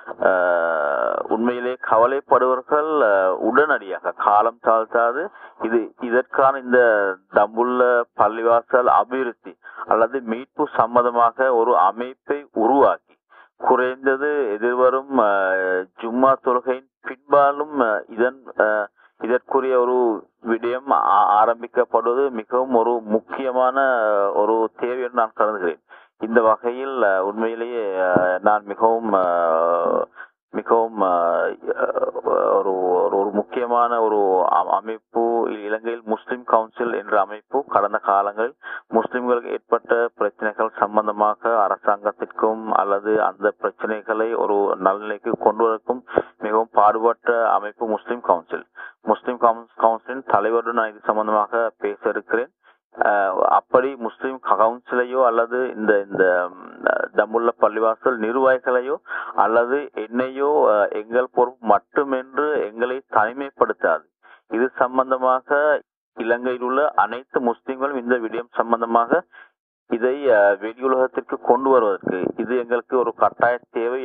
ஆஹ், உண்மையிலே கவலைப்படுவர்கள் ஆஹ், உடனடியாக காலம் தாழ்த்தாது இது இதற்கான இந்த தம்புள்ள பள்ளிவாசல் அபிவிருத்தி அல்லது மீட்பு சம்பந்தமாக ஒரு அமைப்பை உருவாக்கி குறைந்தது எதிர்வரும் அஹ், ஜும்மா தொழுகையின் பின்பாலும் அஹ், இதன் அஹ், இதற்குரிய ஒரு விடயம் ஆ- ஆரம்பிக்கப்படுவது மிகவும் ஒரு முக்கியமான அஹ், ஒரு தேவை என்று நான் கருதுகிறேன் இந்த வகையில் அஹ், உண்மையிலேயே அஹ், நான் மிகவும் அஹ், மிகவும் அஹ், ஒரு ஒரு- ஒரு முக்கியமான ஒரு அ- அமைப்பு இலங்கையில் முஸ்லிம் கவுன்சில் என்ற அமைப்பு கடந்த காலங்களில் முஸ்லிம்களுக்கு ஏற்பட்ட பிரச்சனைகள் சம்பந்தமாக அரசாங்கத்திற்கும் அல்லது அந்த பிரச்சனைகளை ஒரு நல்நிலைக்கு கொண்டு வரக்கும் மிகவும் பாடுபட்ட அமைப்பு முஸ்லிம் கவுன்சில் முஸ்லிம் கவுன்ஸ்- கவுன்சிலின் தலைவருடன் நான் இது சம்பந்தமாக பேச இருக்கிறேன் அஹ், அப்படி முஸ்லிம் கவுன்சிலையோ அல்லது இந்த இந்த ம், தம்முள்ள பள்ளிவாசல் நிர்வாகிகளையோ அல்லது என்னையோ அஹ், எங்கள் பொறுப்பு மட்டுமென்று எங்களை தனிமைப்படுத்தாது இது சம்பந்தமாக இலங்கையில் உள்ள அனைத்து முஸ்லிம்களும் இந்த விடயம் சம்பந்தமாக இதை அஹ், வெளியுலகத்திற்கு கொண்டு வருவதற்கு இது எங்களுக்கு ஒரு கட்டாய தேவை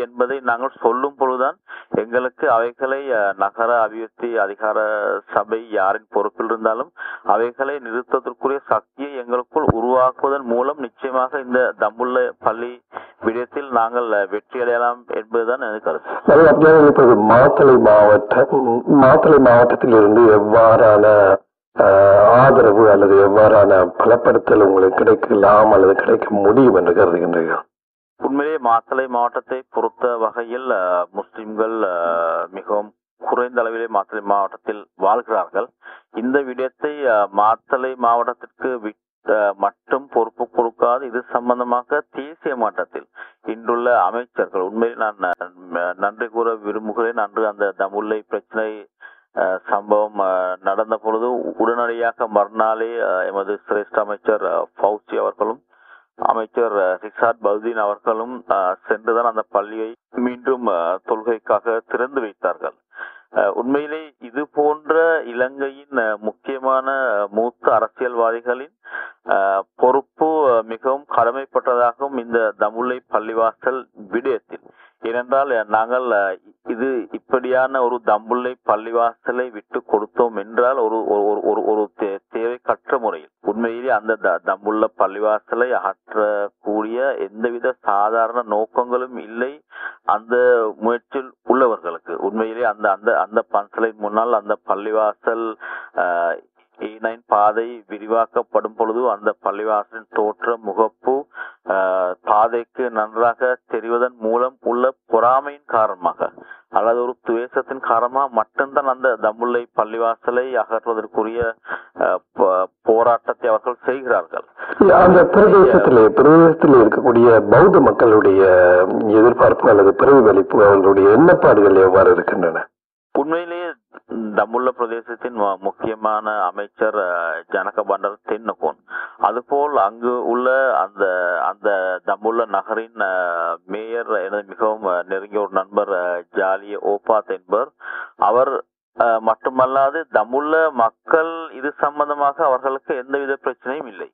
என்பதை நாங்கள் சொல்லும் பொழுதுதான் எங்களுக்கு அவைகளை அஹ், நகர அபிவிருத்தி அதிகார சபை யாரின் பொறுப்பில் இருந்தாலும் அவைகளை நிறுத்துவதற்குரிய சக்தியை எங்களுக்குள் உருவாக்குவதன் மூலம் நிச்சயமாக இந்த தம்புள்ள பள்ளி விடயத்தில் நாங்கள் அஹ், வெற்றி அடையலாம் என்பதுதான் எனது கருத்து நல்ல அப்படியாக இப்போது மாத்தளை மாவட்டம் மாத்தளை மாவட்டத்தில் இருந்து எவ்வாறான ஆஹ், ஆதரவு அல்லது எவ்வாறான பலப்படுத்தல் உங்களுக்கு கிடைக்கலாம் அல்லது கிடைக்க முடியும் என்று கருதுகின்றீர்கள் உண்மையிலே மாத்தளை மாவட்டத்தை பொறுத்த வகையில் அஹ், முஸ்லிம்கள் அஹ், மிகவும் குறைந்த அளவிலே மாத்தளை மாவட்டத்தில் வாழ்கிறார்கள் இந்த விடயத்தை அஹ், மாத்தளை மாவட்டத்திற்கு விட்- அஹ், மட்டும் பொறுப்பு கொடுக்காது இது சம்பந்தமாக தேசிய மட்டத்தில் இன்றுள்ள அமைச்சர்கள் உண்மையில் நான் அஹ், நன்றி கூற விரும்புகிறேன் அன்று அந்த தமுல்லை பிரச்சனை அஹ், சம்பவம் அஹ், நடந்த பொழுது உடனடியாக மறுநாளே அஹ், எமது சிரேஷ்ட அமைச்சர் அஹ், ஃபௌசி அவர்களும் அமைச்சர் அஹ், ரிஷாட் பல்தீன் அவர்களும் அஹ், சென்றுதான் அந்த பள்ளியை மீண்டும் அஹ், தொழுகைக்காக திறந்து வைத்தார்கள் அஹ், உண்மையிலே இது போன்ற இலங்கையின் அஹ், முக்கியமான அஹ், மூத்த அரசியல்வாதிகளின் அஹ், பொறுப்பு அஹ், மிகவும் கடமைப்பட்டதாகவும் இந்த தமுல்லை பள்ளிவாசல் விடயத்தில் ஏனென்றால் அஹ், நாங்கள் அஹ், இது இப்படியான ஒரு தம்புள்ளை பள்ளிவாசலை விட்டு கொடுத்தோம் என்றால் ஒரு ஒரு- ஒரு ஒரு ஒரு தே- தேவைக்கற்ற முறையில் உண்மையிலே அந்த த- தம்புள்ள பள்ளிவாசலை அகற்றக்கூடிய எந்தவித சாதாரண நோக்கங்களும் இல்லை அந்த முயற்சியில் உள்ளவர்களுக்கு உண்மையிலே அந்த அந்த அந்த பன்சலை முன்னால் அந்த பள்ளிவாசல் ஏ நைன் பாதை விரிவாக்கப்படும் பொழுது அந்த பள்ளிவாசலின் தோற்றம் முகப்பு ஆஹ், பாதைக்கு நன்றாக தெரிவதன் மூலம் உள்ள பொறாமையின் காரணமாக அல்லது ஒரு துவேஷத்தின் காரணமாக மட்டும்தான் அந்த தமுல்லை பள்ளிவாசலை அகற்றுவதற்குரிய ஆஹ், ப- போராட்டத்தை அவர்கள் செய்கிறார்கள் அந்த பிரதேசத்திலே பிரதேசத்தில் இருக்கக்கூடிய பௌத்த மக்களுடைய எதிர்பார்ப்பு அல்லது பிரதிபலிப்பு அவர்களுடைய எண்ணப்பாடுகள் எவ்வாறு இருக்கின்றன உண்மையிலேயே தமுல்ல பிரதேசத்தின் மு- முக்கியமான அமைச்சர் அஹ், ஜனக பண்டர் தென்னகோன் அதுபோல் அங்கு உள்ள அந்த அந்த தமுல்ல நகரின் அஹ், மேயர் எனது மிகவும் அஹ், நெருங்கிய ஒரு நண்பர் அஹ், ஜாலிய ஓபாத் என்பவர் அவர் அஹ், மட்டுமல்லாது தமுல்ல மக்கள் இது சம்பந்தமாக அவர்களுக்கு எந்தவித பிரச்சனையும் இல்லை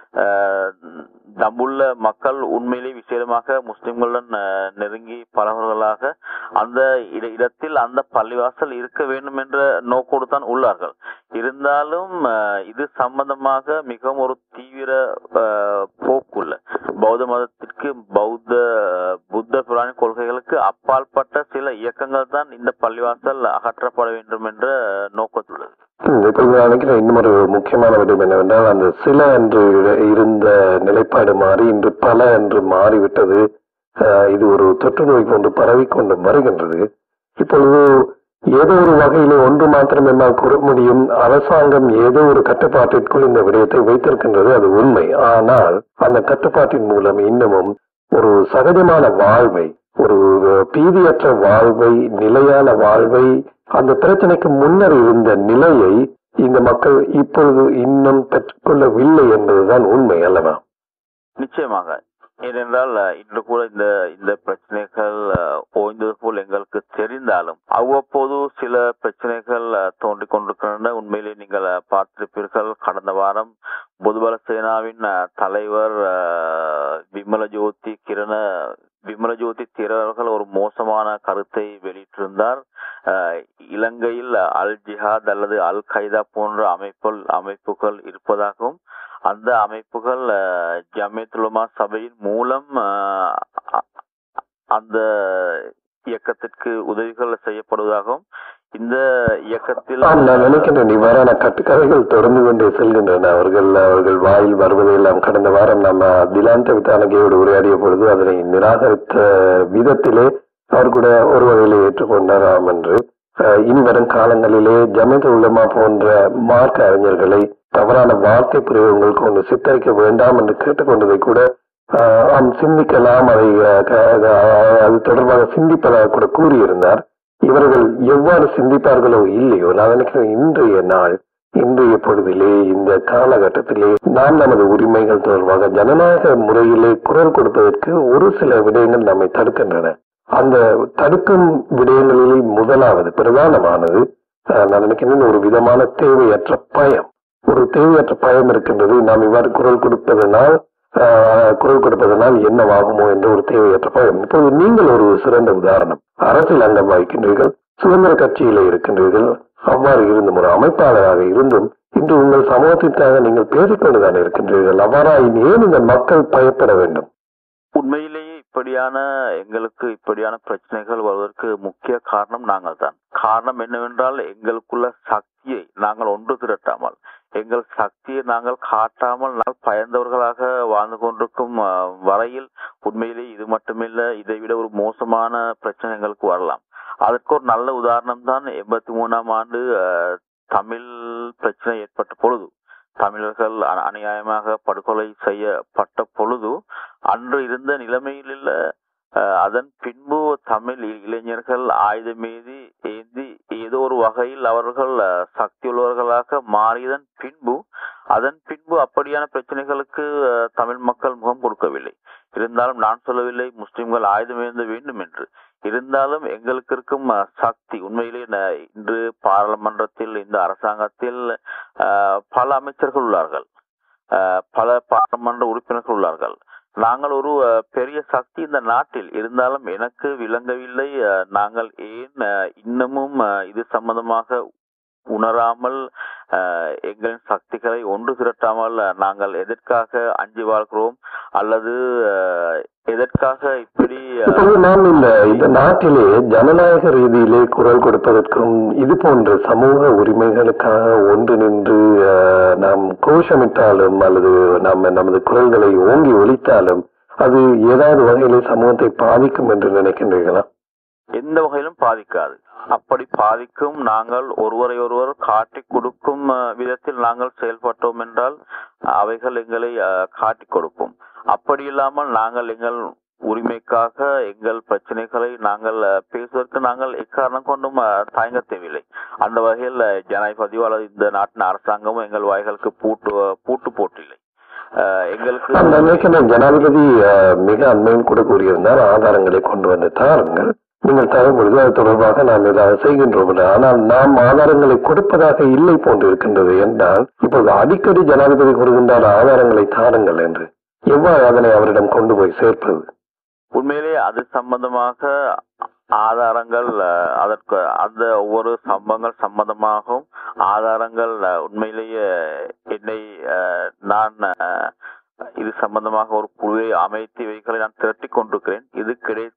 அஹ், தம்புள்ள மக்கள் உண்மையிலே விசேடமாக முஸ்லிம்களுடன் அஹ், நெருங்கி பலவர்களாக அந்த இட- இடத்தில் அந்த பள்ளிவாசல் இருக்க வேண்டும் என்ற நோக்கோடு தான் உள்ளார்கள் இருந்தாலும் அஹ், இது சம்பந்தமாக மிகவும் ஒரு தீவிர அஹ், போக்குள்ள பௌத்த மதத்திற்கு பௌத்த அஹ், புத்த புராண கொள்கைகளுக்கு அப்பாற்பட்ட சில இயக்கங்கள் தான் இந்த பள்ளிவாசல் அகற்றப்பட வேண்டும் என்ற நோக்கத்துள்ளது ம், இப்பொழுது நான் நினைக்கிறேன் இன்னும் ஒரு முக்கியமான விடயம் என்னவென்றால் அந்த சில என்று இரு- இருந்த நிலைப்பாடு மாறி இன்று பல என்று மாறிவிட்டது அஹ், இது ஒரு தொற்று நோய் கொண்டு பரவிக்கொண்டு வருகின்றது இப்பொழுது ஏதோ ஒரு வகையிலே ஒன்று மாத்திரம் என்னால் கூற முடியும் அரசாங்கம் ஏதோ ஒரு கட்டுப்பாட்டிற்குள் இந்த விடயத்தை வைத்திருக்கின்றது அது உண்மை ஆனால் அந்த கட்டுப்பாட்டின் மூலம் இன்னமும் ஒரு சகஜமான வாழ்வை ஒரு அஹ், பீதியற்ற வாழ்வை நிலையான வாழ்வை அந்த பிரச்சனைக்கு முன்னர் இருந்த நிலையை இந்த மக்கள் இப்பொழுது இன்னும் பெற்றுக்கொள்ளவில்லை என்பதுதான் உண்மை அல்லவா நிச்சயமாக ஏனென்றால் அஹ், இன்று கூட இந்த இந்த பிரச்சனைகள் அஹ், ஓய்ந்தது போல் எங்களுக்கு தெரிந்தாலும் அவ்வப்போது சில பிரச்சனைகள் அஹ், தோன்றிக் கொண்டிருக்கின்றன உண்மையிலே நீங்கள் அஹ், பார்த்திருப்பீர்கள் கடந்த வாரம் பொதுபல சேனாவின் அஹ், தலைவர் அஹ், விமல ஜோதி கிரண விமல ஜோதி திரவர்கள் ஒரு மோசமான கருத்தை வெளியிட்டிருந்தார் அஹ், இலங்கையில் அல் ஜிஹாத் அல்லது அல் கைதா போன்ற அமைப்புகள் அமைப்புகள் இருப்பதாகவும் அந்த அமைப்புகள் அஹ், ஜமியத் உலமா சபையின் மூலம் அஹ், அ- அந்த இயக்கத்திற்கு உதவிகள் செய்யப்படுவதாகவும் இந்த இயக்கத்தில் ஆம், நான் நினைக்கின்றேன் இவ்வாறான கட்டுக்கதைகள் தொடர்ந்து கொண்டே செல்கின்றன அவர்கள் அவர்கள் வாயில் வருவதையெல்லாம் கடந்த வாரம் நம்ம திலாந்த வித்தானகையோடு உரையாடிய பொழுது அதனை நிராகரித்த விதத்திலே அவர் கூட ஒரு வகையிலே ஏற்றுக்கொண்டாராம் என்று அஹ், இனி வரும் காலங்களிலே ஜமித் உலமா போன்ற மார்க்க அறிஞர்களை தவறான வார்த்தை பிரயோகங்கள் கொண்டு சித்தரிக்க வேண்டாம் என்று கேட்டுக்கொண்டதை கூட அஹ், ஆம் சிந்திக்கலாம் அதை அஹ், க- அஹ், அது தொடர்பாக சிந்திப்பதாக கூட கூறியிருந்தார் இவர்கள் எவ்வாறு சிந்திப்பார்களோ இல்லையோ நான் நினைக்கிறேன் இன்றைய நாள் இன்றைய பொழுதிலே இந்த காலகட்டத்திலே நாம் நமது உரிமைகள் தொடர்பாக ஜனநாயக முறையிலே குரல் கொடுப்பதற்கு ஒரு சில விடயங்கள் நம்மை தடுக்கின்றன அந்த தடுக்கும் விடயங்களில் முதலாவது பிரதானமானது அஹ், நான் நினைக்கிறேன் ஒரு விதமான தேவையற்ற பயம் ஒரு தேவையற்ற பயம் இருக்கின்றது நாம் இவ்வாறு குரல் கொடுப்பதனால் ஆஹ், குரல் கொடுப்பதனால் என்னவாகுமோ என்ற ஒரு தேவையற்ற பயம் இப்போது நீங்கள் ஒரு சிறந்த உதாரணம் அரசியல் அங்கம் வகிக்கின்றீர்கள் சுதந்திர கட்சியிலே இருக்கின்றீர்கள் அவ்வாறு இருந்தும் ஒரு அமைப்பாளராக இருந்தும் இன்று உங்கள் சமூகத்திற்காக நீங்கள் பேசிக்கொண்டுதான் இருக்கின்றீர்கள் அவ்வாறா இனி ஏன் இந்த மக்கள் பயப்பட வேண்டும் உண்மையிலேயே இப்படியான எங்களுக்கு இப்படியான பிரச்சனைகள் வருவதற்கு முக்கிய காரணம் நாங்கள் தான் காரணம் என்னவென்றால் எங்களுக்குள்ள சக்தியை நாங்கள் ஒன்று திரட்டாமல் எங்கள் சக்தியை நாங்கள் காட்டாமல் நாங்கள் பயந்தவர்களாக வாழ்ந்து கொண்டிருக்கும் அஹ், வரையில் உண்மையிலே இது மட்டுமில்ல இதை விட ஒரு மோசமான பிரச்சனை எங்களுக்கு வரலாம் அதற்கு ஒரு நல்ல உதாரணம் தான் எண்பத்தி மூணாம் ஆண்டு அஹ், தமிழ் பிரச்சனை ஏற்பட்ட பொழுது தமிழர்கள் அ- அநியாயமாக படுகொலை செய்யப்பட்ட பொழுது அன்று இருந்த நிலைமையில் அஹ், அதன் பின்பு தமிழ் இ- இளைஞர்கள் ஆயுதமேதி ஏந்தி ஏதோ ஒரு வகையில் அவர்கள் அஹ், சக்தியுள்ளவர்களாக மாறியதன் பின்பு அதன் பின்பு அப்படியான பிரச்சனைகளுக்கு அஹ், தமிழ் மக்கள் முகம் கொடுக்கவில்லை இருந்தாலும் நான் சொல்லவில்லை முஸ்லிம்கள் ஆயுதம் ஏந்த வேண்டும் என்று இருந்தாலும் எங்களுக்கு இருக்கும் அஹ், சக்தி உண்மையிலே ந- இன்று பாராளுமன்றத்தில் இந்த அரசாங்கத்தில் அஹ், பல அமைச்சர்கள் உள்ளார்கள் அஹ், பல பாராளுமன்ற உறுப்பினர்கள் உள்ளார்கள் நாங்கள் ஒரு அஹ், பெரிய சக்தி இந்த நாட்டில் இருந்தாலும் எனக்கு விளங்கவில்லை அஹ், நாங்கள் ஏன் அஹ், இன்னமும் அஹ், இது சம்பந்தமாக உணராமல் அஹ், எங்களின் சக்திகளை ஒன்று திரட்டாமல் அஹ், நாங்கள் எதற்காக அஞ்சு வாழ்கிறோம் அல்லது அஹ், எதற்காக இப்படி அஹ், இப்போது நாம் இந்த இந்த நாட்டிலே ஜனநாயக ரீதியிலே குரல் கொடுப்பதற்கும் இது போன்ற சமூக உரிமைகளுக்காக ஒன்று நின்று அஹ், நாம் கோஷமிட்டாலும் அல்லது நாம் நமது குரல்களை ஓங்கி ஒலித்தாலும் அது ஏதாவது வகையிலே சமூகத்தை பாதிக்கும் என்று நினைக்கின்றீர்களா எந்த வகையிலும் பாதிக்காது அப்படி பாதிக்கும் நாங்கள் ஒருவரை ஒருவர் காட்டிக் கொடுக்கும் அஹ், விதத்தில் நாங்கள் செயல்பட்டோம் என்றால் அவைகள் எங்களை அஹ், காட்டிக் கொடுக்கும் அப்படி இல்லாமல் நாங்கள் எங்கள் உரிமைக்காக எங்கள் பிரச்சனைகளை நாங்கள் அஹ், பேசுவதற்கு நாங்கள் எக்காரணம் கொண்டும் அஹ், தயங்க தேவையில்லை அந்த வகையில் அஹ், ஜனாதிபதியோ அல்லது இந்த நாட்டின் அரசாங்கமும் எங்கள் வாய்களுக்கு பூட்டு பூட்டு போட்டில்லை அஹ், எங்களுக்கு நான் நினைக்கிறேன் ஜனாதிபதி அஹ், மிக அண்மையில் கூட கூறியிருந்தார் ஆதாரங்களை கொண்டு வந்து தாருங்கள் நீங்கள் தரும் பொழுது அது தொடர்பாக நாம் ஏதாவது செய்கின்றோம் என்று. ஆனால் நாம் ஆதாரங்களை கொடுப்பதாக இல்லை போன்று இருக்கின்றது என்றால் இப்போது அடிக்கடி ஜனாதிபதி கூறுகின்றார் ஆதாரங்களை தாருங்கள் என்று எவ்வாறு அதனை அவரிடம் கொண்டு போய் சேர்ப்பது உண்மையிலே அது சம்பந்தமாக ஆதாரங்கள் அஹ், அதற்கு அந்த ஒவ்வொரு சம்பவங்கள் சம்பந்தமாகவும் ஆதாரங்கள் அஹ், உண்மையிலேயே என்னை அஹ், நான் அஹ், இது சம்பந்தமாக ஒரு குழுவை அமைத்து இவைகளை நான் திரட்டி கொண்டிருக்கிறேன் இது கிடைத்த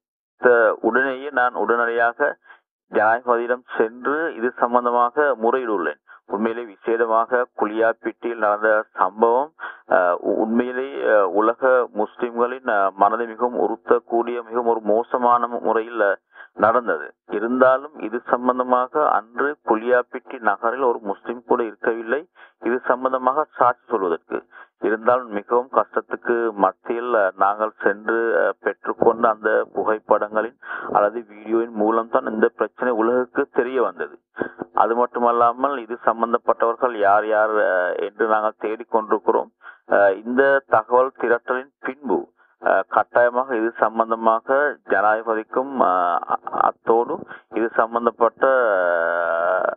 உடனேயே நான் உடனடியாக ஜனாதிபதியிடம் சென்று இது சம்பந்தமாக முறையிட்டுள்ளேன் உண்மையிலே விசேடமாக குளியாப்பிட்டியில் நடந்த சம்பவம் அஹ், உ- உண்மையிலே அஹ், உலக முஸ்லிம்களின் அஹ், மனதை மிகவும் உறுத்தக்கூடிய மிகவும் ஒரு மோசமான மு- முறையில் அஹ், நடந்தது இருந்தாலும் இது சம்பந்தமாக அன்று குளியாப்பிட்டி நகரில் ஒரு முஸ்லிம் கூட இருக்கவில்லை இது சம்பந்தமாக சாட்சி சொல்வதற்கு இருந்தாலும் மிகவும் கஷ்டத்துக்கு மத்தியில் அஹ், நாங்கள் சென்று அஹ், பெற்றுக்கொண்ட அந்த புகைப்படங்களின் அல்லது வீடியோவின் மூலம் தான் இந்த பிரச்சனை உலகுக்கு தெரிய வந்தது அது மட்டுமல்லாமல் இது சம்பந்தப்பட்டவர்கள் யார் யார் அஹ், என்று நாங்கள் தேடிக்கொண்டிருக்கிறோம் அஹ், இந்த தகவல் திரட்டலின் பின்பு அஹ், கட்டாயமாக இது சம்பந்தமாக ஜனாதிபதிக்கும் அஹ், அ- அத்தோடு இது சம்பந்தப்பட்ட அஹ்,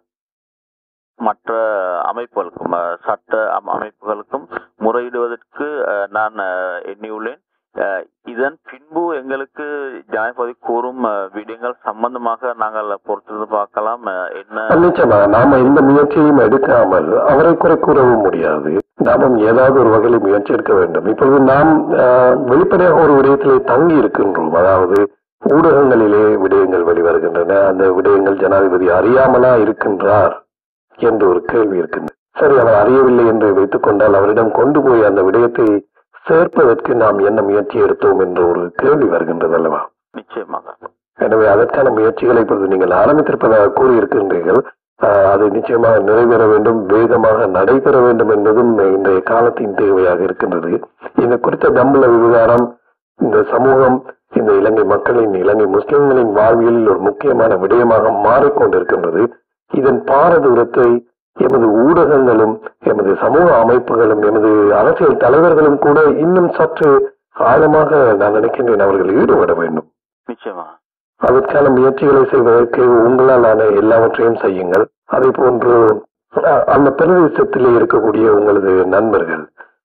மற்ற அமைப்புகளுக்கும் அஹ், சட்ட அம- அமைப்புகளுக்கும் முறையிடுவதற்கு அஹ், நான் அஹ், எண்ணியுள்ளேன் அஹ், இதன் பின்பு எங்களுக்கு ஜனாதிபதி கூறும் அஹ், விடயங்கள் சம்பந்தமாக நாங்கள் பொறுத்திருந்து பார்க்கலாம் அஹ், என்ன நிச்சயமா நாம எந்த முயற்சியும் எடுக்காமல் அவரை குறை கூறவும் முடியாது நாமும் ஏதாவது ஒரு வகையில் முயற்சி எடுக்க வேண்டும் இப்பொழுது நாம் ஆஹ், வெளிப்படையாக ஒரு விடயத்திலே தங்கி இருக்கின்றோம் அதாவது ஊடகங்களிலே விடயங்கள் வெளிவருகின்றன அந்த விடயங்கள் ஜனாதிபதி அறியாமலா இருக்கின்றார் என்று ஒரு கேள்வி இருக்கின்றது சரி அவர் அறியவில்லை என்று வைத்துக் கொண்டால் அவரிடம் கொண்டு போய் அந்த விடயத்தை சேர்ப்பதற்கு நாம் என்ன முயற்சி எடுத்தோம் என்ற ஒரு கேள்வி வருகின்றது அல்லவா நிச்சயமாக எனவே அதற்கான முயற்சிகளை இப்பொழுது நீங்கள் ஆரம்பித்திருப்பதாக கூறியிருக்கின்றீர்கள் ஆஹ், அது நிச்சயமாக நிறைவேற வேண்டும் வேகமாக நடைபெற வேண்டும் என்பதும் இன்றைய காலத்தின் தேவையாக இருக்கின்றது இது குறித்த தம்பல விவகாரம் இந்த சமூகம் இந்த இலங்கை மக்களின் இலங்கை முஸ்லிம்களின் வாழ்வியலில் ஒரு முக்கியமான விடயமாக மாறிக்கொண்டிருக்கின்றது இதன் பாரதூரத்தை எமது ஊடகங்களும் எமது சமூக அமைப்புகளும் எமது அரசியல் தலைவர்களும் கூட இன்னும் சற்று ஆழமாக நான் நினைக்கின்றேன் அவர்கள் ஈடுபட வேண்டும் நிச்சயமா அதற்கான முயற்சிகளை செய்வதற்கு உங்களாலான எல்லாவற்றையும் செய்யுங்கள் அதே போன்று அஹ், அந்த பிரதேசத்திலே இருக்கக்கூடிய உங்களது நண்பர்கள்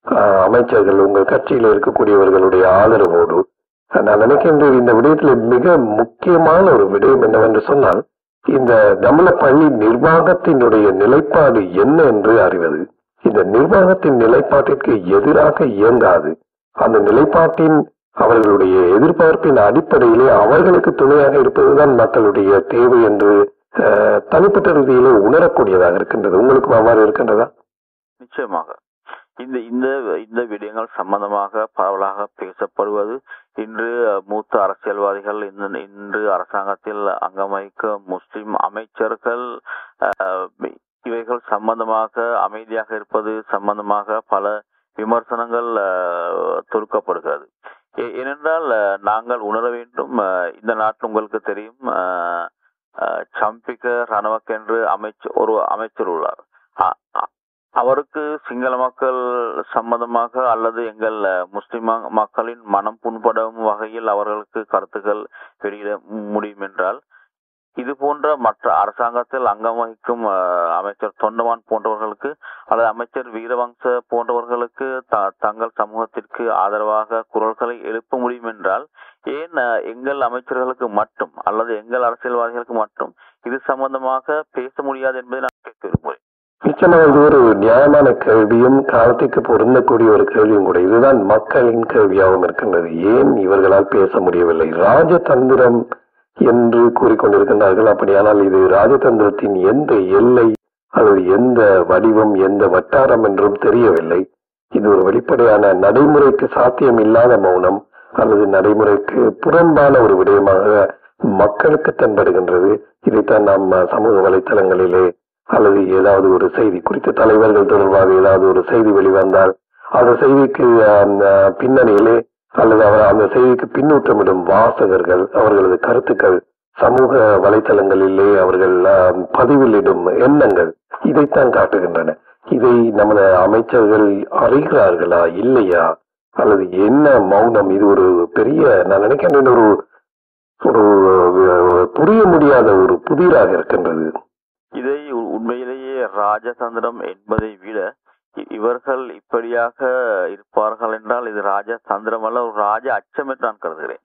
ஆஹ், அமைச்சர்கள் உங்கள் கட்சியில் இருக்கக்கூடியவர்களுடைய ஆதரவோடு நான் நினைக்கின்றேன் இந்த விடயத்தில் மிக முக்கியமான ஒரு விடயம் என்னவென்று சொன்னால் இந்த தமிழ பள்ளி நிர்வாகத்தினுடைய நிலைப்பாடு என்ன என்று அறிவது இந்த நிர்வாகத்தின் நிலைப்பாட்டிற்கு எதிராக இயங்காது அந்த நிலைப்பாட்டின் அவர்களுடைய எதிர்பார்ப்பின் அடிப்படையிலே அவர்களுக்கு துணையாக இருப்பதுதான் மக்களுடைய தேவை என்று அஹ், தனிப்பட்ட ரீதியிலே உணரக்கூடியதாக இருக்கின்றது உங்களுக்கும் அவ்வாறு இருக்கின்றதா நிச்சயமாக இந்த இந்த இந்த விடயங்கள் சம்பந்தமாக பரவலாக பேசப்படுவது இன்று அஹ், மூத்த அரசியல்வாதிகள் இந்த இன்று அரசாங்கத்தில் அங்கம் வகிக்கும் முஸ்லிம் அமைச்சர்கள் அஹ், இவைகள் சம்பந்தமாக அமைதியாக இருப்பது சம்பந்தமாக பல விமர்சனங்கள் அஹ், தொடுக்கப்படுகிறது ஏ- ஏனென்றால் அஹ், நாங்கள் உணர வேண்டும் அஹ், இந்த நாட்டில் உங்களுக்கு தெரியும் அஹ், அஹ், சம்பிக்க ரணவக் என்று அமைச்சர் ஒரு அமைச்சர் உள்ளார் அ- அ- அவருக்கு சிங்கள மக்கள் சம்பந்தமாக அல்லது எங்கள் அஹ், முஸ்லிம் ம- மக்களின் மனம் புண்படும் வகையில் அவர்களுக்கு கருத்துக்கள் வெளியிட முடியும் என்றால் இது போன்ற மற்ற அரசாங்கத்தில் அங்கம் வகிக்கும் அஹ், அமைச்சர் தொண்டமான் போன்றவர்களுக்கு அல்லது அமைச்சர் வீரவங்ச போன்றவர்களுக்கு த- தங்கள் சமூகத்திற்கு ஆதரவாக குரல்களை எழுப்ப முடியும் என்றால் ஏன் அஹ், எங்கள் அமைச்சர்களுக்கு மட்டும் அல்லது எங்கள் அரசியல்வாதிகளுக்கு மட்டும் இது சம்பந்தமாக பேச முடியாது என்பதை நான் கேட்க விரும்புகிறேன் நிச்சயமாக இது ஒரு நியாயமான கேள்வியும் காலத்திற்கு பொருந்தக்கூடிய ஒரு கேள்வியும் கூட இதுதான் மக்களின் கேள்வியாகவும் இருக்கின்றது ஏன் இவர்களால் பேச முடியவில்லை ராஜதந்திரம் என்று கூறிக்கொண்டிருக்கின்றார்கள் அப்படியானால் இது ராஜதந்திரத்தின் எந்த எல்லை அல்லது எந்த வடிவம் எந்த வட்டாரம் என்றும் தெரியவில்லை இது ஒரு வெளிப்படையான நடைமுறைக்கு சாத்தியம் இல்லாத மௌனம் அல்லது நடைமுறைக்கு புறம்பான ஒரு விடயமாக மக்களுக்கு தென்படுகின்றது இதைத்தான் நாம் அஹ், சமூக வலைத்தளங்களிலே அல்லது ஏதாவது ஒரு செய்தி குறித்த தலைவர்கள் தொடர்பாக ஏதாவது ஒரு செய்தி வெளிவந்தால் அந்த செய்திக்கு அஹ், அஹ், பின்னணியிலே அல்லது அவர் அந்த செய்திக்கு பின்னூட்டமிடும் வாசகர்கள் அவர்களது கருத்துக்கள் சமூக வலைத்தளங்களிலே அவர்கள் அஹ், பதிவிலிடும் எண்ணங்கள் இதைத்தான் காட்டுகின்றன இதை நமது அமைச்சர்கள் அறிகிறார்களா இல்லையா அல்லது என்ன மௌனம் இது ஒரு பெரிய நான் நினைக்கின்றேன் ஒரு ஒரு அஹ், புரிய முடியாத ஒரு புதிராக இருக்கின்றது இதை உ- உண்மையிலேயே ராஜதந்திரம் என்பதை விட இ- இவர்கள் இப்படியாக இருப்பார்கள் என்றால் இது ராஜதந்திரம் அல்ல ஒரு ராஜ அச்சம் என்று நான் கருதுகிறேன்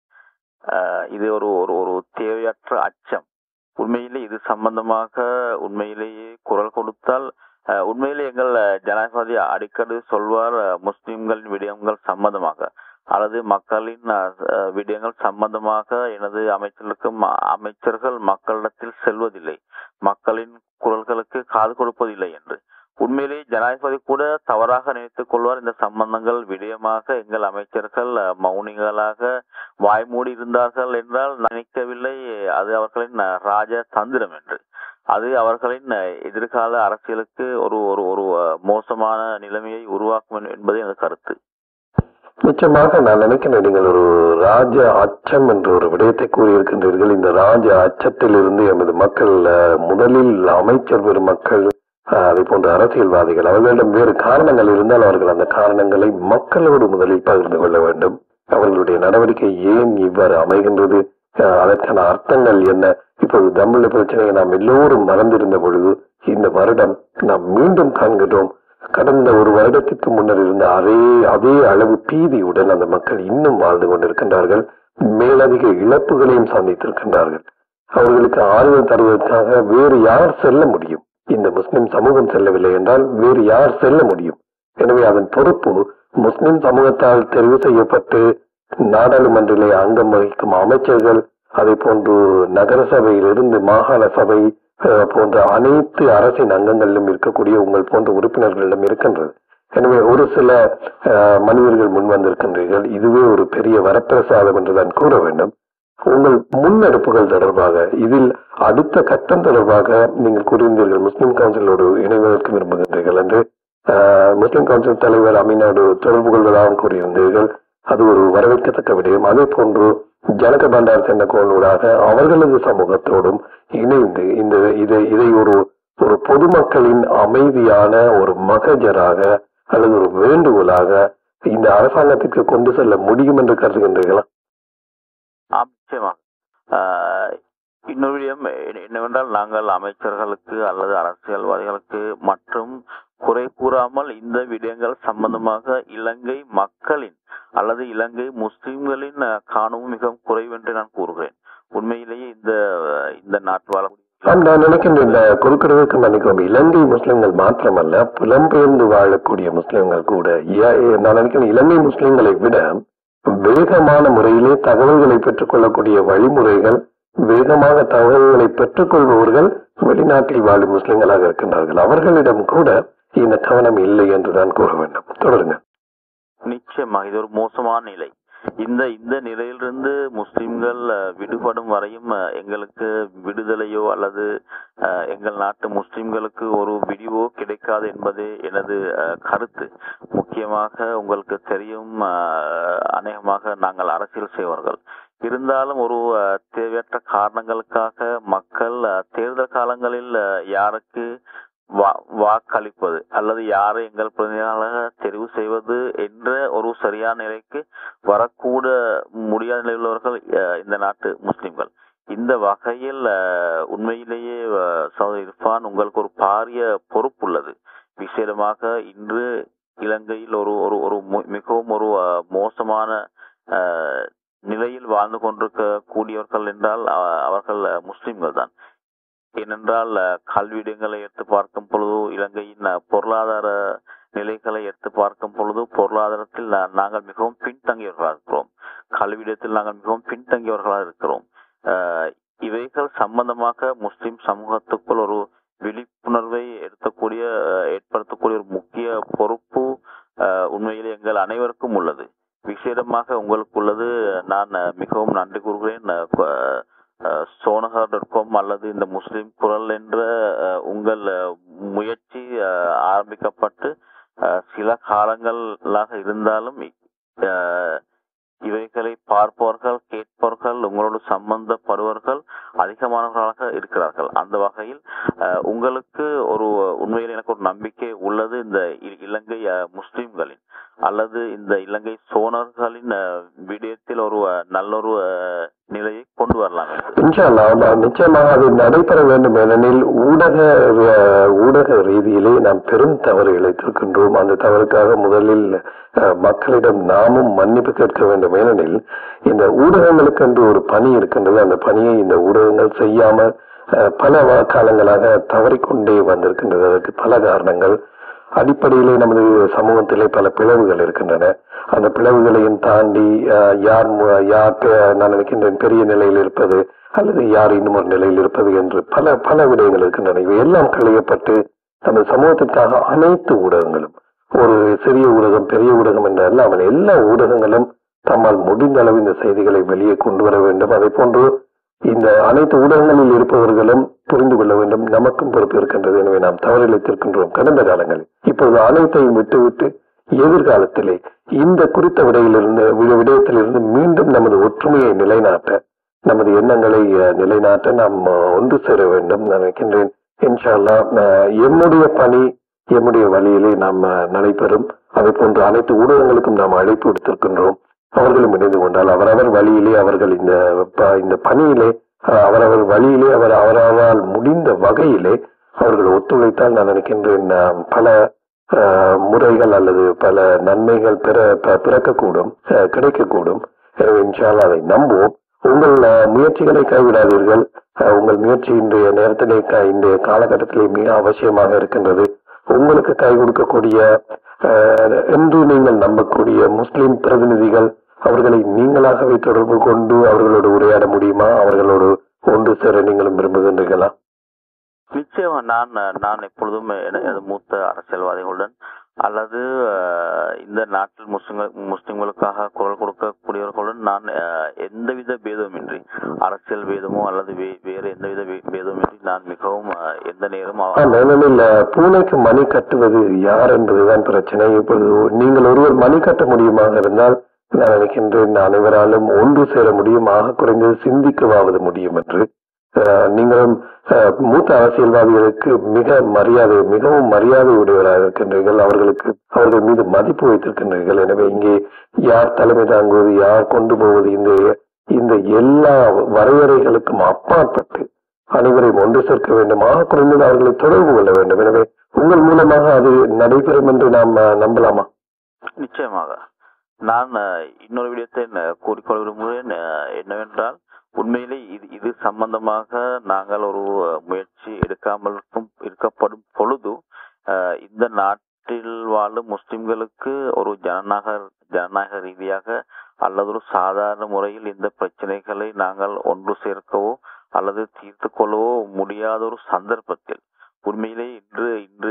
ஆஹ் இது ஒரு ஒரு ஒரு தேவையற்ற அச்சம் உண்மையிலே இது சம்பந்தமாக உண்மையிலேயே குரல் கொடுத்தால் ஆஹ் உண்மையிலே எங்கள் அஹ், ஜனாதிபதி அடிக்கடி சொல்வார் அஹ், முஸ்லிம்களின் விடயங்கள் சம்பந்தமாக அல்லது மக்களின் அஹ், அஹ், விடயங்கள் சம்பந்தமாக எனது அமைச்சர்களுக்கும் அமைச்சர்கள் மக்களிடத்தில் செல்வதில்லை மக்களின் குரல்களுக்கு காது கொடுப்பதில்லை என்று உண்மையிலேயே ஜனாதிபதி கூட தவறாக நினைத்துக் கொள்வார் இந்த சம்பந்தங்கள் விடயமாக எங்கள் அமைச்சர்கள் அஹ், மௌனிகளாக வாய்மூடி இருந்தார்கள் என்றால் நான் நினைக்கவில்லை அது அவர்களின் அஹ், ராஜ தந்திரம் என்று அது அவர்களின் அஹ், எதிர்கால அரசியலுக்கு ஒரு ஒரு ஒரு அஹ், மோசமான நிலைமையை உருவாக்கும் என்- என்பது எனது கருத்து நிச்சயமாக நான் நினைக்கிறேன் நீங்கள் ஒரு ராஜ அச்சம் என்ற ஒரு விடயத்தை கூறியிருக்கின்றீர்கள் இந்த ராஜ அச்சத்திலிருந்து எமது மக்கள் அஹ், முதலில் அமைச்சர் பெருமக்கள் அஹ், அதே போன்ற அரசியல்வாதிகள் அவர்களிடம் வேறு காரணங்கள் இருந்தால் அவர்கள் அந்த காரணங்களை மக்களோடு முதலில் பகிர்ந்து கொள்ள வேண்டும் அவர்களுடைய நடவடிக்கை ஏன் இவ்வாறு அமைகின்றது அஹ், அதற்கான அர்த்தங்கள் என்ன இப்போது தமிழ் பிரச்சனையை நாம் எல்லோரும் மறந்திருந்த பொழுது இந்த வருடம் நாம் மீண்டும் காண்கிறோம் கடந்த ஒரு வருடத்திற்கு முன்னர் இருந்த அதே அதே அளவு பீதியுடன் அந்த மக்கள் இன்னும் வாழ்ந்து கொண்டிருக்கின்றார்கள் மேலதிக இழப்புகளையும் சந்தித்திருக்கின்றார்கள் அவர்களுக்கு ஆறுதல் தருவதற்காக வேறு யார் செல்ல முடியும் இந்த முஸ்லிம் சமூகம் செல்லவில்லை என்றால் வேறு யார் செல்ல முடியும் எனவே அதன் பொறுப்பு முஸ்லிம் சமூகத்தால் தெரிவு செய்யப்பட்டு நாடாளுமன்றிலே அங்கம் வகிக்கும் அமைச்சர்கள் அதே போன்று நகர சபையிலிருந்து மாகாண சபை அஹ், போன்ற அனைத்து அரசின் அங்கங்களிலும் இருக்கக்கூடிய உங்கள் போன்ற உறுப்பினர்களிடம் இருக்கின்றது எனவே ஒரு சில அஹ், மனிதர்கள் முன் வந்திருக்கின்றீர்கள் இதுவே ஒரு பெரிய வரப்பிரசாதம் என்று தான் கூற வேண்டும் உங்கள் முன்னெடுப்புகள் தொடர்பாக இதில் அடுத்த கட்டம் தொடர்பாக நீங்கள் கூறியிருந்தீர்கள் முஸ்லிம் கவுன்சிலோடு இணைவதற்கு விரும்புகின்றீர்கள் என்று அஹ், முஸ்லிம் கவுன்சில் தலைவர் அமீனோடு தொடர்பு கொள்வதாகவும் கூறியிருந்தீர்கள் அது ஒரு வரவேற்கத்தக்க விடயம் அதே போன்று ஜனக பண்டார் சென்னகோனூடாக அவர்களது சமூகத்தோடும் இணைந்து இந்த இதை இதை ஒரு ஒரு பொதுமக்களின் அமைதியான ஒரு மகஜராக அல்லது ஒரு வேண்டுகோளாக இந்த அரசாங்கத்திற்கு கொண்டு செல்ல முடியும் என்று கருதுகின்றீர்களா ஆம் நிச்சயமாக ஆஹ் இன்னொரு விடயம் என்ன- என்னவென்றால் நாங்கள் அமைச்சர்களுக்கு அல்லது அரசியல்வாதிகளுக்கு மற்றும் குறை கூறாமல் இந்த விடயங்கள் சம்பந்தமாக இலங்கை மக்களின் அல்லது இலங்கை முஸ்லிம்களின் அஹ், காணவும் மிகவும் குறைவு என்று நான் கூறுகிறேன் உண்மையிலேயே இந்த அஹ், இந்த நாட்டு வாழக்கூடிய ஆம், நான் நினைக்கின்றேன் இந்த குறுக்கிடுவதற்கு மன்னிக்கவும் இலங்கை முஸ்லிம்கள் மாத்திரமல்ல புலம்பெயர்ந்து வாழக்கூடிய முஸ்லிம்கள் கூட ஏ- நான் நினைக்கிறேன் இலங்கை முஸ்லிம்களை விட வேகமான முறையிலே தகவல்களை பெற்றுக்கொள்ளக்கூடிய வழிமுறைகள் வேகமாக தகவல்களை பெற்றுக்கொள்பவர்கள் வெளிநாட்டில் வாழும் முஸ்லிம்களாக இருக்கின்றார்கள் அவர்களிடம் கூட இந்த கவனம் இல்லை என்று தான் கூற வேண்டும் தொடருங்க நிச்சயமாக இது ஒரு மோசமான நிலை இந்த இந்த நிலையிலிருந்து முஸ்லிம்கள் அஹ், விடுபடும் வரையும் அஹ், எங்களுக்கு விடுதலையோ அல்லது அஹ், எங்கள் நாட்டு முஸ்லிம்களுக்கு ஒரு விடிவோ கிடைக்காது என்பது எனது அஹ், கருத்து முக்கியமாக உங்களுக்கு தெரியும் அஹ், அநேகமாக நாங்கள் அரசியல் செய்வர்கள் இருந்தாலும் ஒரு அஹ், தேவையற்ற காரணங்களுக்காக மக்கள் அஹ், தேர்தல் காலங்களில் அஹ், யாருக்கு வா- வாக்களிப்பது அல்லது யாரை எங்கள் பிரதிநிதிகளாக தெரிவு செய்வது என்ற ஒரு சரியான நிலைக்கு வரக்கூட முடியாத நிலையில் உள்ளவர்கள் அஹ், இந்த நாட்டு முஸ்லிம்கள் இந்த வகையில் அஹ், உண்மையிலேயே அஹ், சகோதரி இர்ஃபான் உங்களுக்கு ஒரு பாரிய பொறுப்புள்ளது விசேடமாக இன்று இலங்கையில் ஒரு ஒரு ஒரு மு- மிகவும் ஒரு அஹ், மோசமான அஹ், நிலையில் வாழ்ந்து கொண்டிருக்க கூடியவர்கள் என்றால் அஹ், அவர்கள் அஹ், முஸ்லிம்கள் தான் ஏனென்றால் அஹ், கல்வியிடங்களை எடுத்து பார்க்கும் பொழுது இலங்கையின் அஹ், பொருளாதார நிலைகளை எடுத்து பார்க்கும் பொழுது பொருளாதாரத்தில் நா- நாங்கள் மிகவும் பின்தங்கியவர்களாக இருக்கிறோம் கல்வியிடத்தில் நாங்கள் மிகவும் பின்தங்கியவர்களாக இருக்கிறோம் அஹ், இவைகள் சம்பந்தமாக முஸ்லிம் சமூகத்துக்குள் ஒரு விழிப்புணர்வை எடுக்கக்கூடிய அஹ், ஏற்படுத்தக்கூடிய ஒரு முக்கிய பொறுப்பு அஹ், உண்மையிலே எங்கள் அனைவருக்கும் உள்ளது விசேடமாக உங்களுக்கு உள்ளது நான் அஹ், மிகவும் நன்றி கூறுகிறேன் அஹ், கு- அஹ், சோனகர் டாட் காம் அல்லது இந்த முஸ்லிம் குரல் என்ற அஹ், உங்கள் அஹ், முயற்சி அஹ், ஆரம்பிக்கப்பட்டு அஹ், சில காலங்களாக இருந்தாலும் அஹ், இவைகளை பார்ப்பவர்கள் கேட்பவர்கள் உங்களோடு சம்பந்தப்படுவர்கள் அதிகமானவர்களாக இருக்கிறார்கள் அந்த வகையில் அஹ், உங்களுக்கு ஒரு உண்மையில் எனக்கு ஒரு நம்பிக்கை உள்ளது இந்த இ- இலங்கை அஹ், முஸ்லிம்களின் அல்லது இந்த இலங்கை சோனர்களின் அஹ், விடயத்தில் ஒரு அஹ், நல்லொரு அஹ், நிலையை கொண்டு வரலாம் என்று இன்ஷா அல்லாஹ், நான் நிச்சயமாக அது நடைபெற வேண்டும் ஏனெனில் ஊடக அஹ், ஊடக ரீதியிலே நாம் பெரும் தவறு இழைத்திருக்கின்றோம் அந்த தவறுக்காக முதலில் அஹ், மக்களிடம் நாமும் மன்னிப்பு கேட்க வேண்டும் ஏனெனில் இந்த ஊடகங்களுக்கு என்று ஒரு பணி இருக்கின்றது அந்த பணியை இந்த ஊடகங்கள் செய்யாமல் அஹ், பல வா- காலங்களாக தவறிக்கொண்டே வந்திருக்கின்றது அதற்கு பல காரணங்கள் அடிப்படையிலே நமது சமூகத்திலே பல பிளவுகள் இருக்கின்றன அந்த பிளவுகளையும் தாண்டி அஹ், யார் மு- யார் பெ- நான் நினைக்கின்றேன் பெரிய நிலையில் இருப்பது அல்லது யார் இன்னும் ஒரு நிலையில் இருப்பது என்று பல பல விடயங்கள் இருக்கின்றன இவை எல்லாம் களையப்பட்டு நமது சமூகத்திற்காக அனைத்து ஊடகங்களும் ஒரு சிறிய ஊடகம் பெரிய ஊடகம் என்று அல்லாமல் எல்லா ஊடகங்களும் தம்மால் முடிந்த அளவு இந்த செய்திகளை வெளியே கொண்டு வர வேண்டும் அதே போன்று இந்த அனைத்து ஊடகங்களில் இருப்பவர்களும் புரிந்து கொள்ள வேண்டும் நமக்கும் பொறுப்பு இருக்கின்றது எனவே நாம் தவறிழைத்திருக்கின்றோம் கடந்த காலங்களில் இப்போது அனைத்தையும் விட்டுவிட்டு எதிர்காலத்திலே இந்த குறித்த விடையிலிருந்து வி- விடயத்திலிருந்து மீண்டும் நமது ஒற்றுமையை நிலைநாட்ட நமது எண்ணங்களை அஹ், நிலைநாட்ட நாம் அஹ், ஒன்று சேர வேண்டும் நான் நினைக்கின்றேன் இன்ஷா அல்லாஹ் அஹ், எம்முடைய பணி எம்முடைய வழியிலே நாம் அஹ், நடைபெறும் அதே போன்று அனைத்து ஊடகங்களுக்கும் நாம் அழைப்பு விடுத்திருக்கின்றோம் அவர்களும் இணைந்து கொண்டால் அவரவர் வழியிலே அவர்கள் இந்த ப- இந்த பணியிலே அஹ், அவரவர் வழியிலே அவர் அவரவரால் முடிந்த வகையிலே அவர்கள் ஒத்துழைத்தால் நான் நினைக்கின்றேன் அஹ், பல அஹ், முறைகள் அல்லது பல நன்மைகள் பெற ப- பிறக்கக்கூடும் அஹ், கிடைக்கக்கூடும் எனவே இன்ஷால்லா அதை நம்புவோம் உங்கள் அஹ், முயற்சிகளை கைவிடாதீர்கள் அஹ், உங்கள் முயற்சி இன்றைய நேரத்திலே க- இன்றைய காலகட்டத்திலே மிக அவசியமாக இருக்கின்றது உங்களுக்கு கை கொடுக்கக்கூடிய அஹ், என்று நீங்கள் நம்பக்கூடிய முஸ்லிம் பிரதிநிதிகள் அவர்களை நீங்களாகவே தொடர்பு கொண்டு அவர்களோடு உரையாட முடியுமா அவர்களோடு ஒன்று சேர நீங்களும் விரும்புகின்றீர்களா நிச்சயமா நான் நான் எப்பொழுதும் என- எனது மூத்த அரசியல்வாதிகளுடன் அல்லது அஹ், இந்த நாட்டில் முஸ்லிம்கள் முஸ்லிம்களுக்காக குரல் கொடுக்கக்கூடியவர்களுடன் நான் அஹ், எந்தவித பேதமின்றி அரசியல் பேதமோ அல்லது வே- வேறு எந்தவித வே- பேதமின்றி நான் மிகவும் அஹ், எந்த நேரம் அவ- ஆம், ஏனெனில் அஹ், பூனைக்கு மணி கட்டுவது யார் என்பதுதான் பிரச்சனை இப்பொழுது நீங்கள் ஒருவர் மணி கட்ட முடியுமாக இருந்தால் நான் நினைக்கின்றேன் அனைவராலும் ஒன்று சேர முடியும் ஆக குறைந்தது சிந்திக்கவாவது முடியும் என்று அஹ், நீங்களும் அஹ், மூத்த அரசியல்வாதிகளுக்கு மிக மரியாதை மிகவும் மரியாதை உடையவராக இருக்கின்றீர்கள் அவர்களுக்கு அவர்கள் மீது மதிப்பு வைத்திருக்கின்றீர்கள் எனவே இங்கே யார் தலைமை தாங்குவது யார் கொண்டு போவது இந்த இந்த எல்லா வரையறைகளுக்கும் அப்பாற்பட்டு அனைவரையும் ஒன்று சேர்க்க வேண்டும் ஆக குறைந்தது அவர்களை தொடர்பு கொள்ள வேண்டும் எனவே உங்கள் மூலமாக அது நடைபெறும் என்று நாம் அஹ், நம்பலாமா நிச்சயமாக நான் அஹ், இன்னொரு விடயத்தை ந- கூறிக்கொள்ள விரும்புகிறேன் அஹ், என்னவென்றால் உண்மையிலே இது இது சம்பந்தமாக நாங்கள் ஒரு அஹ், முயற்சி எடுக்காமல் இருக்கும் இருக்கப்படும் பொழுது அஹ், இந்த நாட்டில் வாழும் முஸ்லிம்களுக்கு ஒரு ஜனநாயக ஜனநாயக ரீதியாக அல்லது ஒரு சாதாரண முறையில் இந்த பிரச்சனைகளை நாங்கள் ஒன்று சேர்க்கவோ அல்லது தீர்த்து கொள்ளவோ முடியாத ஒரு சந்தர்ப்பத்தில் உண்மையிலே இன்று இன்று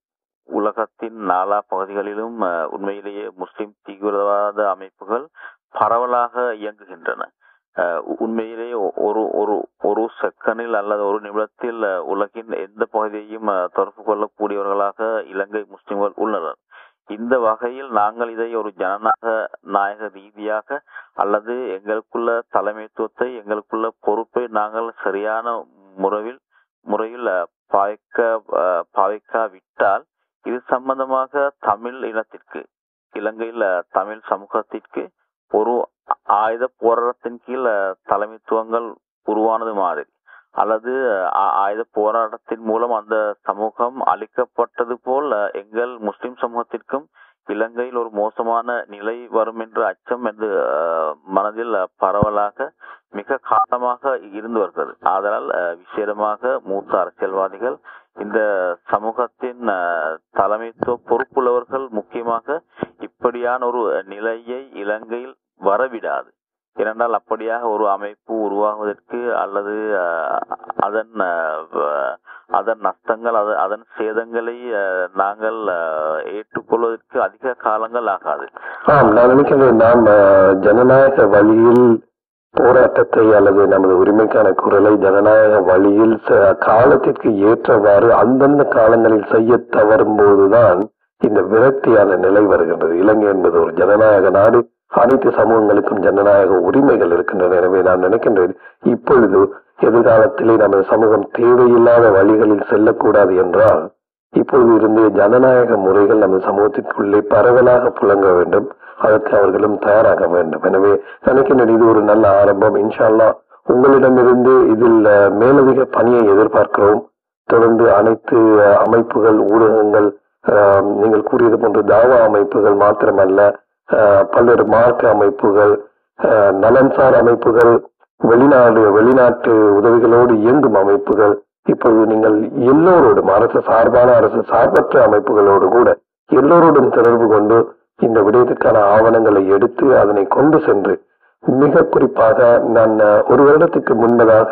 உலகத்தின் நாலா பகுதிகளிலும் அஹ், உண்மையிலேயே முஸ்லிம் தீவிரவாத அமைப்புகள் பரவலாக இயங்குகின்றன அஹ், உ- உண்மையிலேயே ஒ- ஒரு ஒரு ஒரு செகண்டில் அல்லது ஒரு நிமிடத்தில் அஹ், உலகின் எந்த பகுதியையும் அஹ், தொடர்பு கொள்ளக்கூடியவர்களாக இலங்கை முஸ்லிம்கள் உள்ளனர் இந்த வகையில் நாங்கள் இதை ஒரு ஜனநாயக நாயக ரீதியாக அல்லது எங்களுக்குள்ள தலைமைத்துவத்தை எங்களுக்குள்ள பொறுப்பை நாங்கள் சரியான முறையில் முறையில் அஹ், பாய்க்க அஹ், பாவிக்காவிட்டால் இது சம்பந்தமாக தமிழ் இனத்திற்கு இலங்கையில் அஹ், தமிழ் சமூகத்திற்கு ஒரு ஆயுத போராட்டத்தின் கீழ் அஹ், தலைமைத்துவங்கள் உருவானது மாதிரி அல்லது அஹ், ஆயுத போராட்டத்தின் மூலம் அந்த சமூகம் அழிக்கப்பட்டது போல் அஹ், எங்கள் முஸ்லிம் சமூகத்திற்கும் இலங்கையில் ஒரு மோசமான நிலை வரும் என்ற அச்சம் என்று அஹ், மனதில் அஹ், பரவலாக மிக காலமாக இருந்து வருகிறது ஆதலால் அஹ், விசேடமாக மூத்த அரசியல்வாதிகள் இந்த சமூகத்தின் அஹ், தலைமைத்துவ பொறுப்புள்ளவர்கள் முக்கியமாக இப்படியான ஒரு நிலையை இலங்கையில் வரவிடாது ஏனென்றால் அப்படியாக ஒரு அமைப்பு உருவாகுவதற்கு அல்லது அஹ், அதன் அஹ், வ- அதன் நஷ்டங்கள் அது அதன் சேதங்களை அஹ், நாங்கள் அஹ், ஏற்றுக்கொள்வதற்கு அதிக காலங்கள் ஆகாது ஆம் நான் நினைக்கிறேன் நாம் அஹ், ஜனநாயக வழியில் போராட்டத்தை அல்லது நமது உரிமைக்கான குரலை ஜனநாயக வழியில் ச- காலத்திற்கு ஏற்றவாறு அந்தந்த காலங்களில் செய்ய தவறும் போதுதான் இந்த விரக்தியான நிலை வருகின்றது இலங்கை என்பது ஒரு ஜனநாயக நாடு அனைத்து சமூகங்களுக்கும் ஜனநாயக உரிமைகள் இருக்கின்றன எனவே நான் நினைக்கின்றேன் இப்பொழுது எதிர்காலத்திலே நமது சமூகம் தேவையில்லாத வழிகளில் செல்லக்கூடாது என்றால் இப்பொழுது இருந்த ஜனநாயக முறைகள் நமது சமூகத்திற்குள்ளே பரவலாக புழங்க வேண்டும் அதற்கு அவர்களும் தயாராக வேண்டும் எனவே நினைக்கின்றேன் இது ஒரு நல்ல ஆரம்பம் இன்ஷா அல்லாஹ் உங்களிடமிருந்து இதில் அஹ், மேலதிக பணியை எதிர்பார்க்கிறோம் தொடர்ந்து அனைத்து அஹ், அமைப்புகள் ஊடகங்கள் அஹ், நீங்கள் கூறியது போன்ற தாவா அமைப்புகள் மாத்திரமல்ல அஹ், பல்வேறு மார்க்க அமைப்புகள் அஹ், நலன்சார் அமைப்புகள் வெளிநாடு வெளிநாட்டு உதவிகளோடு இயங்கும் அமைப்புகள் இப்பொழுது நீங்கள் எல்லோரோடும் அரசு சார்பான அரசு சார்பற்ற அமைப்புகளோடு கூட எல்லோரோடும் தொடர்பு கொண்டு இந்த விடயத்துக்கான ஆவணங்களை எடுத்து அதனை கொண்டு சென்று மிக குறிப்பாக நான் அஹ், ஒரு வருடத்துக்கு முன்பதாக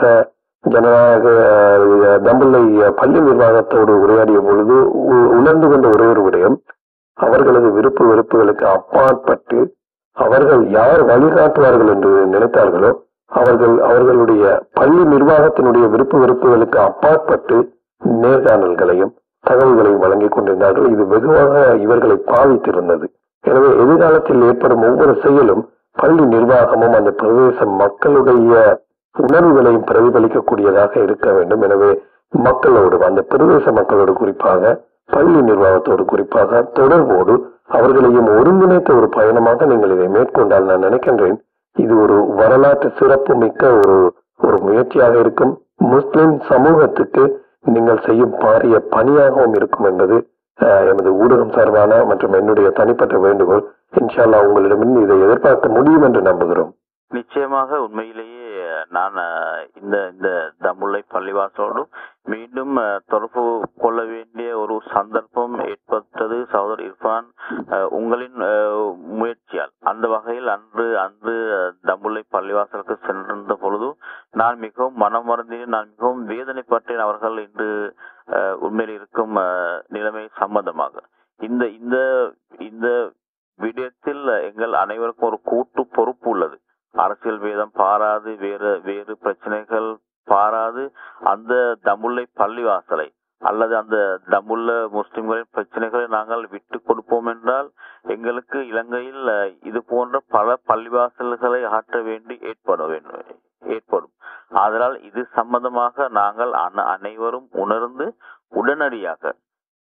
ஜனநாயக அஹ், தம்பிள்ளை அஹ், பள்ளி நிர்வாகத்தோடு உரையாடிய பொழுது உ- உணர்ந்து கொண்ட ஒரே ஒரு விடயம் அவர்களது விருப்பு வெறுப்புகளுக்கு அப்பாற்பட்டு அவர்கள் யார் வழிகாட்டுவார்கள் என்று நினைத்தார்களோ அவர்கள் அவர்களுடைய பள்ளி நிர்வாகத்தினுடைய விருப்பு வெறுப்புகளுக்கு அப்பாற்பட்டு நேர்காணல்களையும் தகவல்களையும் வழங்கிக் கொண்டிருந்தார்கள் இது வெகுவாக இவர்களை பாதித்திருந்தது எனவே எதிர்காலத்தில் ஏற்படும் ஒவ்வொரு செயலும் பள்ளி நிர்வாகமும் அந்த பிரதேச மக்களுடைய உணர்வுகளையும் பிரதிபலிக்கக்கூடியதாக இருக்க வேண்டும் எனவே மக்களோடு அந்த பிரதேச மக்களோடு குறிப்பாக பள்ளி நிர்வாகத்தோடு குறிப்பாக தொடர்போடு அவர்களையும் ஒருங்கிணைத்த ஒரு பயணமாக நீங்கள் இதை மேற்கொண்டால் நான் நினைக்கின்றேன் இது ஒரு வரலாற்று சிறப்பு மிக்க ஒரு ஒரு முயற்சியாக இருக்கும் முஸ்லிம் சமூகத்துக்கு நீங்கள் செய்யும் பாரிய பணியாகவும் இருக்கும் என்பது அஹ், எமது ஊடகம் சார்பான மற்றும் என்னுடைய தனிப்பட்ட வேண்டுகோள் இன்ஷால்லா உங்களிடமிருந்து இதை எதிர்பார்க்க முடியும் என்று நம்புகிறோம் நிச்சயமாக உண்மையிலேயே நான் அஹ், இந்த இந்த தமுல்லை பள்ளிவாசலோடு மீண்டும் அஹ், தொடர்பு கொள்ள வேண்டிய ஒரு சந்தர்ப்பம் ஏற்பட்டது சகோதரர் இர்ஃபான் அஹ், உங்களின் அஹ், முயற்சியால் அந்த வகையில் அன்று அன்று அஹ், தமுல்லை பள்ளிவாசலுக்கு சென்றிருந்த பொழுது நான் மிகவும் மனம் வருந்தினேன் நான் மிகவும் வேதனைப்பட்டேன் அவர்கள் இன்று அஹ், உண்மையில் இருக்கும் அஹ், நிலைமை சம்பந்தமாக இந்த இந்த இந்த விடயத்தில் எங்கள் அனைவருக்கும் ஒரு கூட்டு பொறுப்பு உள்ளது அரசியல் வேதம் பாராது வேறு வேறு பிரச்சனைகள் பாராது அந்த தமுல்லை பள்ளிவாசலை அல்லது அந்த தமுல்ல முஸ்லிம்களின் பிரச்சனைகளை நாங்கள் விட்டு கொடுப்போம் என்றால் எங்களுக்கு இலங்கையில் அஹ், இது போன்ற பல பள்ளிவாசல்களை ஆற்ற வேண்டி ஏற்பட வேண்டும் ஏற்படும் ஆதலால் இது சம்பந்தமாக நாங்கள் அன- அனைவரும் உணர்ந்து உடனடியாக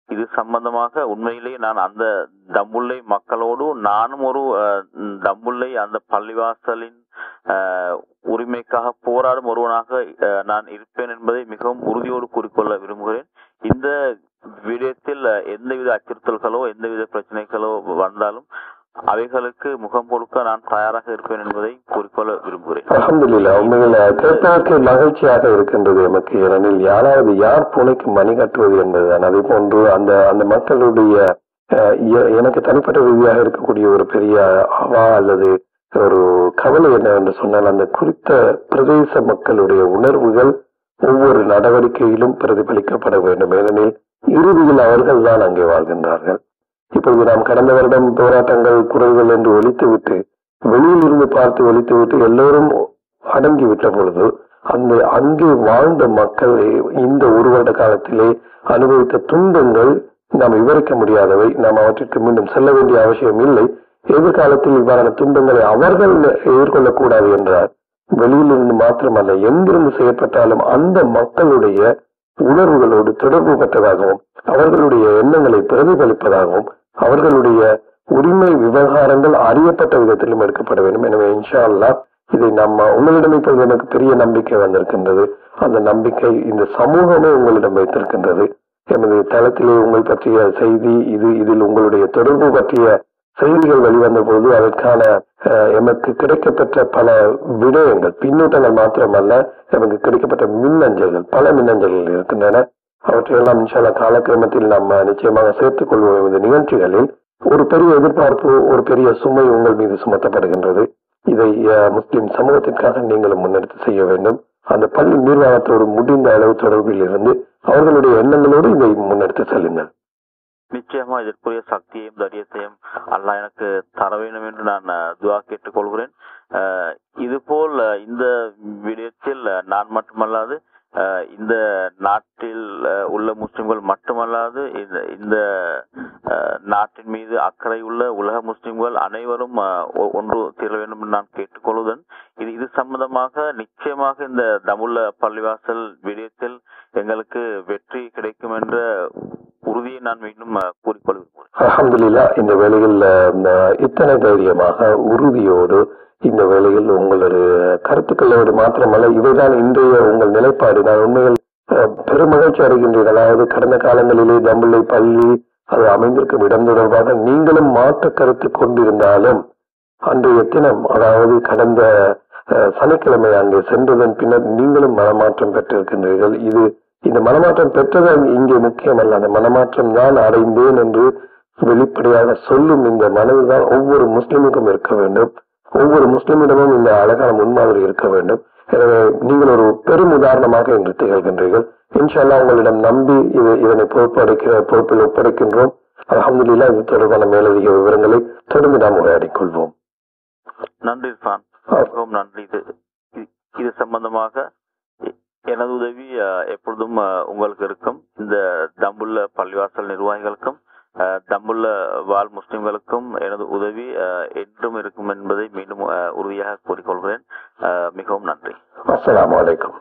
இது சம்பந்தமாக உண்மையிலேயே நான் அந்த தம்புள்ளை மக்களோடு நானும் ஒரு அஹ், தம்புள்ளை அந்த பள்ளிவாசலின் அஹ், உரிமைக்காக போராடும் ஒருவனாக அஹ், நான் இருப்பேன் என்பதை மிகவும் உறுதியோடு கூறிக்கொள்ள விரும்புகிறேன் இந்த விடயத்தில் அஹ், எந்தவித அச்சுறுத்தல்களோ எந்தவித பிரச்சனைகளோ வந்தாலும் அவைகளுக்கு முகம் கொடுக்க நான் தயாராக இருப்பேன் என்பதை கூறிக்கொள்ள விரும்புகிறேன் அல்ஹம்துலில்லாஹ் உண்மையில் கேட்பதற்கு மகிழ்ச்சியாக இருக்கின்றது எமக்கு ஏனெனில் யாராவது யார் பூனைக்கு மணி கட்டுவது என்பதுதான் அதே போன்று அந்த அந்த மக்களுடைய அஹ், எ- எனக்கு தனிப்பட்ட ரீதியாக இருக்கக்கூடிய ஒரு பெரிய அவா அல்லது ஒரு கவலை என்னவென்று சொன்னால் அந்த குறித்த பிரதேச மக்களுடைய உணர்வுகள் ஒவ்வொரு நடவடிக்கையிலும் பிரதிபலிக்கப்பட வேண்டும் ஏனெனில் இறுதியில் அவர்கள் தான் அங்கே வாழ்கின்றார்கள் இப்பொழுது நாம் கடந்த வருடம் போராட்டங்கள் குரல்கள் என்று ஒழித்துவிட்டு வெளியில் இருந்து பார்த்து ஒழித்துவிட்டு எல்லோரும் அடங்கி விட்ட பொழுது அந்த அங்கே வாழ்ந்த மக்கள் இந்த ஒரு வருட காலத்திலே அனுபவித்த துன்பங்கள் நாம் விவரிக்க முடியாதவை நாம் அவற்றிற்கு மீண்டும் செல்ல வேண்டிய அவசியம் இல்லை எதிர்காலத்தில் இவ்வாறான துன்பங்களை அவர்கள் எதிர்கொள்ளக்கூடாது என்றால் வெளியிலிருந்து மாத்திரமல்ல எங்கிருந்து செயற்பட்டாலும் அந்த மக்களுடைய உணர்வுகளோடு தொடர்பு பெற்றதாகவும் அவர்களுடைய எண்ணங்களை பிரதிபலிப்பதாகவும் அவர்களுடைய உரிமை விவகாரங்கள் அறியப்பட்ட விதத்திலும் எடுக்கப்பட வேண்டும் எனவே இன்ஷா அல்லாஹ் இதை நம்ம உங்களிடம் இப்பொழுது எனக்கு பெரிய நம்பிக்கை வந்திருக்கின்றது அந்த நம்பிக்கை இந்த சமூகமே உங்களிடம் வைத்திருக்கின்றது எமது தளத்திலே உங்கள் பற்றிய செய்தி இது இதில் உங்களுடைய தொடர்பு பற்றிய செய்திகள் வெளிவந்த போது அதற்கான அஹ், எமக்கு கிடைக்கப்பெற்ற பல விடயங்கள் பின்னூட்டங்கள் மாத்திரமல்ல எமக்கு கிடைக்கப்பட்ட மின்னஞ்சல்கள் பல மின்னஞ்சல்கள் இருக்கின்றன அவற்றையெல்லாம் இன்ஷால்லா காலக்கிரமத்தில் நாம் நிச்சயமாக சேர்த்துக் கொள்வோம் இந்த நிகழ்ச்சிகளில் ஒரு பெரிய எதிர்பார்ப்பு ஒரு பெரிய சுமை உங்கள் மீது சுமத்தப்படுகின்றது இதை அஹ், முஸ்லிம் சமூகத்திற்காக நீங்களும் முன்னெடுத்து செய்ய வேண்டும் அந்த பள்ளி நிர்வாகத்தோடு முடிந்த அளவு தொடர்பில் இருந்து அவர்களுடைய எண்ணங்களோடு இதை முன்னெடுத்து செல்லுங்கள் நிச்சயமா இதற்குரிய சக்தியையும் தைரியத்தையும் அல்லாஹ் எனக்கு தர வேண்டும் என்று நான் அஹ், துஆ கேட்டுக்கொள்கிறேன் அஹ், இதுபோல் அஹ், இந்த விடயத்தில் அஹ், நான் மட்டுமல்லாது அஹ், இந்த நாட்டில் அஹ், உள்ள முஸ்லிம்கள் மட்டுமல்லாது இந்த இந்த அஹ், நாட்டின் மீது அக்கறை உள்ள உலக முஸ்லிம்கள் அனைவரும் அஹ், ஒ- ஒன்று தீர வேண்டும் என்று நான் கேட்டுக்கொள்வதன் இது இது சம்பந்தமாக நிச்சயமாக இந்த தமுள்ள பள்ளிவாசல் விடயத்தில் எங்களுக்கு வெற்றி கிடைக்கும் என்ற உறுதியை நான் மீண்டும் அஹ், கூறிக்கொள்ள விரும்புகிறேன் அல்ஹம்துலில்லா இந்த வேளையில் அஹ், இத்தனை தைரியமாக உறுதியோடு இந்த வேளையில் உங்களது கருத்துக்களோடு மாத்திரமல்ல இவைதான் இன்றைய உங்கள் நிலைப்பாடு நான் உண்மையில் அஹ், பெருமகிழ்ச்சி அடைகின்றேன் அதாவது கடந்த காலங்களிலே தம்பிள்ளை பள்ளி அது அமைந்திருக்கும் இடம் தொடர்பாக நீங்களும் மாற்று கருத்து கொண்டிருந்தாலும் அன்றைய தினம் அதாவது கடந்த அஹ், சனிக்கிழமை அங்கே சென்றதன் பின்னர் நீங்களும் மனமாற்றம் பெற்றிருக்கின்றீர்கள் இது இந்த மனமாற்றம் பெற்றது இங்கே முக்கியமல்ல அந்த மனமாற்றம் தான் அடைந்தேன் என்று வெளிப்படையாக சொல்லும் இந்த மனதுதான் ஒவ்வொரு முஸ்லிமுக்கும் இருக்க வேண்டும் ஒவ்வொரு முஸ்லிமிடமும் இந்த அழகான முன்மாதிரி இருக்க வேண்டும் எனவே நீங்கள் ஒரு பெரும் உதாரணமாக இன்று திகழ்கின்றீர்கள் இன்ஷால்லா உங்களிடம் நம்பி இது இதனை பொறுப்படைக்கிற பொறுப்பில் ஒப்படைக்கின்றோம் அலமதுல்லா இது தொடர்பான மேலதிக விவரங்களை தொடர்ந்து நாம் உரையாடிக் கொள்வோம் நன்றி இர்ஃபான் மிகவும் நன்றி இது இது- இது சம்பந்தமாக எ- எனது உதவி அஹ், எப்பொழுதும் அஹ், உங்களுக்கு இருக்கும் இந்த தம்புள்ள பள்ளிவாசல் நிர்வாகிகளுக்கும் அஹ், தம்புள்ள வாழ் முஸ்லிம்களுக்கும் எனது உதவி அஹ், என்றும் இருக்கும் என்பதை மீண்டும் அஹ், உறுதியாக கூறிக்கொள்கிறேன் அஹ், மிகவும் நன்றி அஸ்ஸலாமு அலைக்கும்